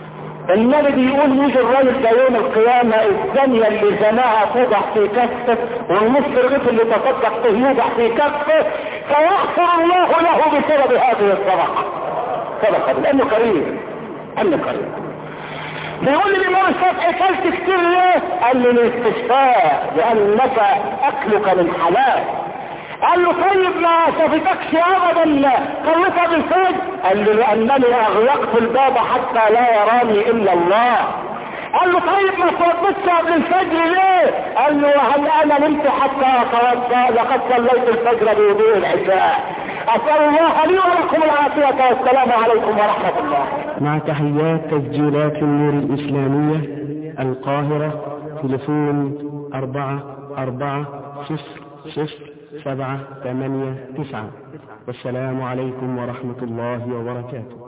النبي بيقول يجي الراجل ده يوم القيامة الزانية اللي زناها توضع في كفه والنص الرغيف اللي تصدق به يوضع في كفه فيغفر الله له بسبب هذه الصدقة صدقة لأنه كريم لأنه كريم بيقول لي الإمام الشافعي كلت كتير ليه؟ قال لي الاستشفاء لأنك أكلك من حلال قال له طيب ما شفتكش ابدا خلصها بالفجر قال له لانني اغلقت الباب حتى لا يراني الا الله قال له طيب ما توضتش قبل الفجر ليه قال له هل انا نمت حتى اتوضا لقد صليت الفجر بوضوء العشاء اسال الله لي ولكم العافيه والسلام عليكم ورحمه الله مع تحيات تسجيلات النور الإسلامية القاهرة تلفون أربعة أربعة صفر صفر سبعة ثمانية تسعة والسلام عليكم ورحمة الله وبركاته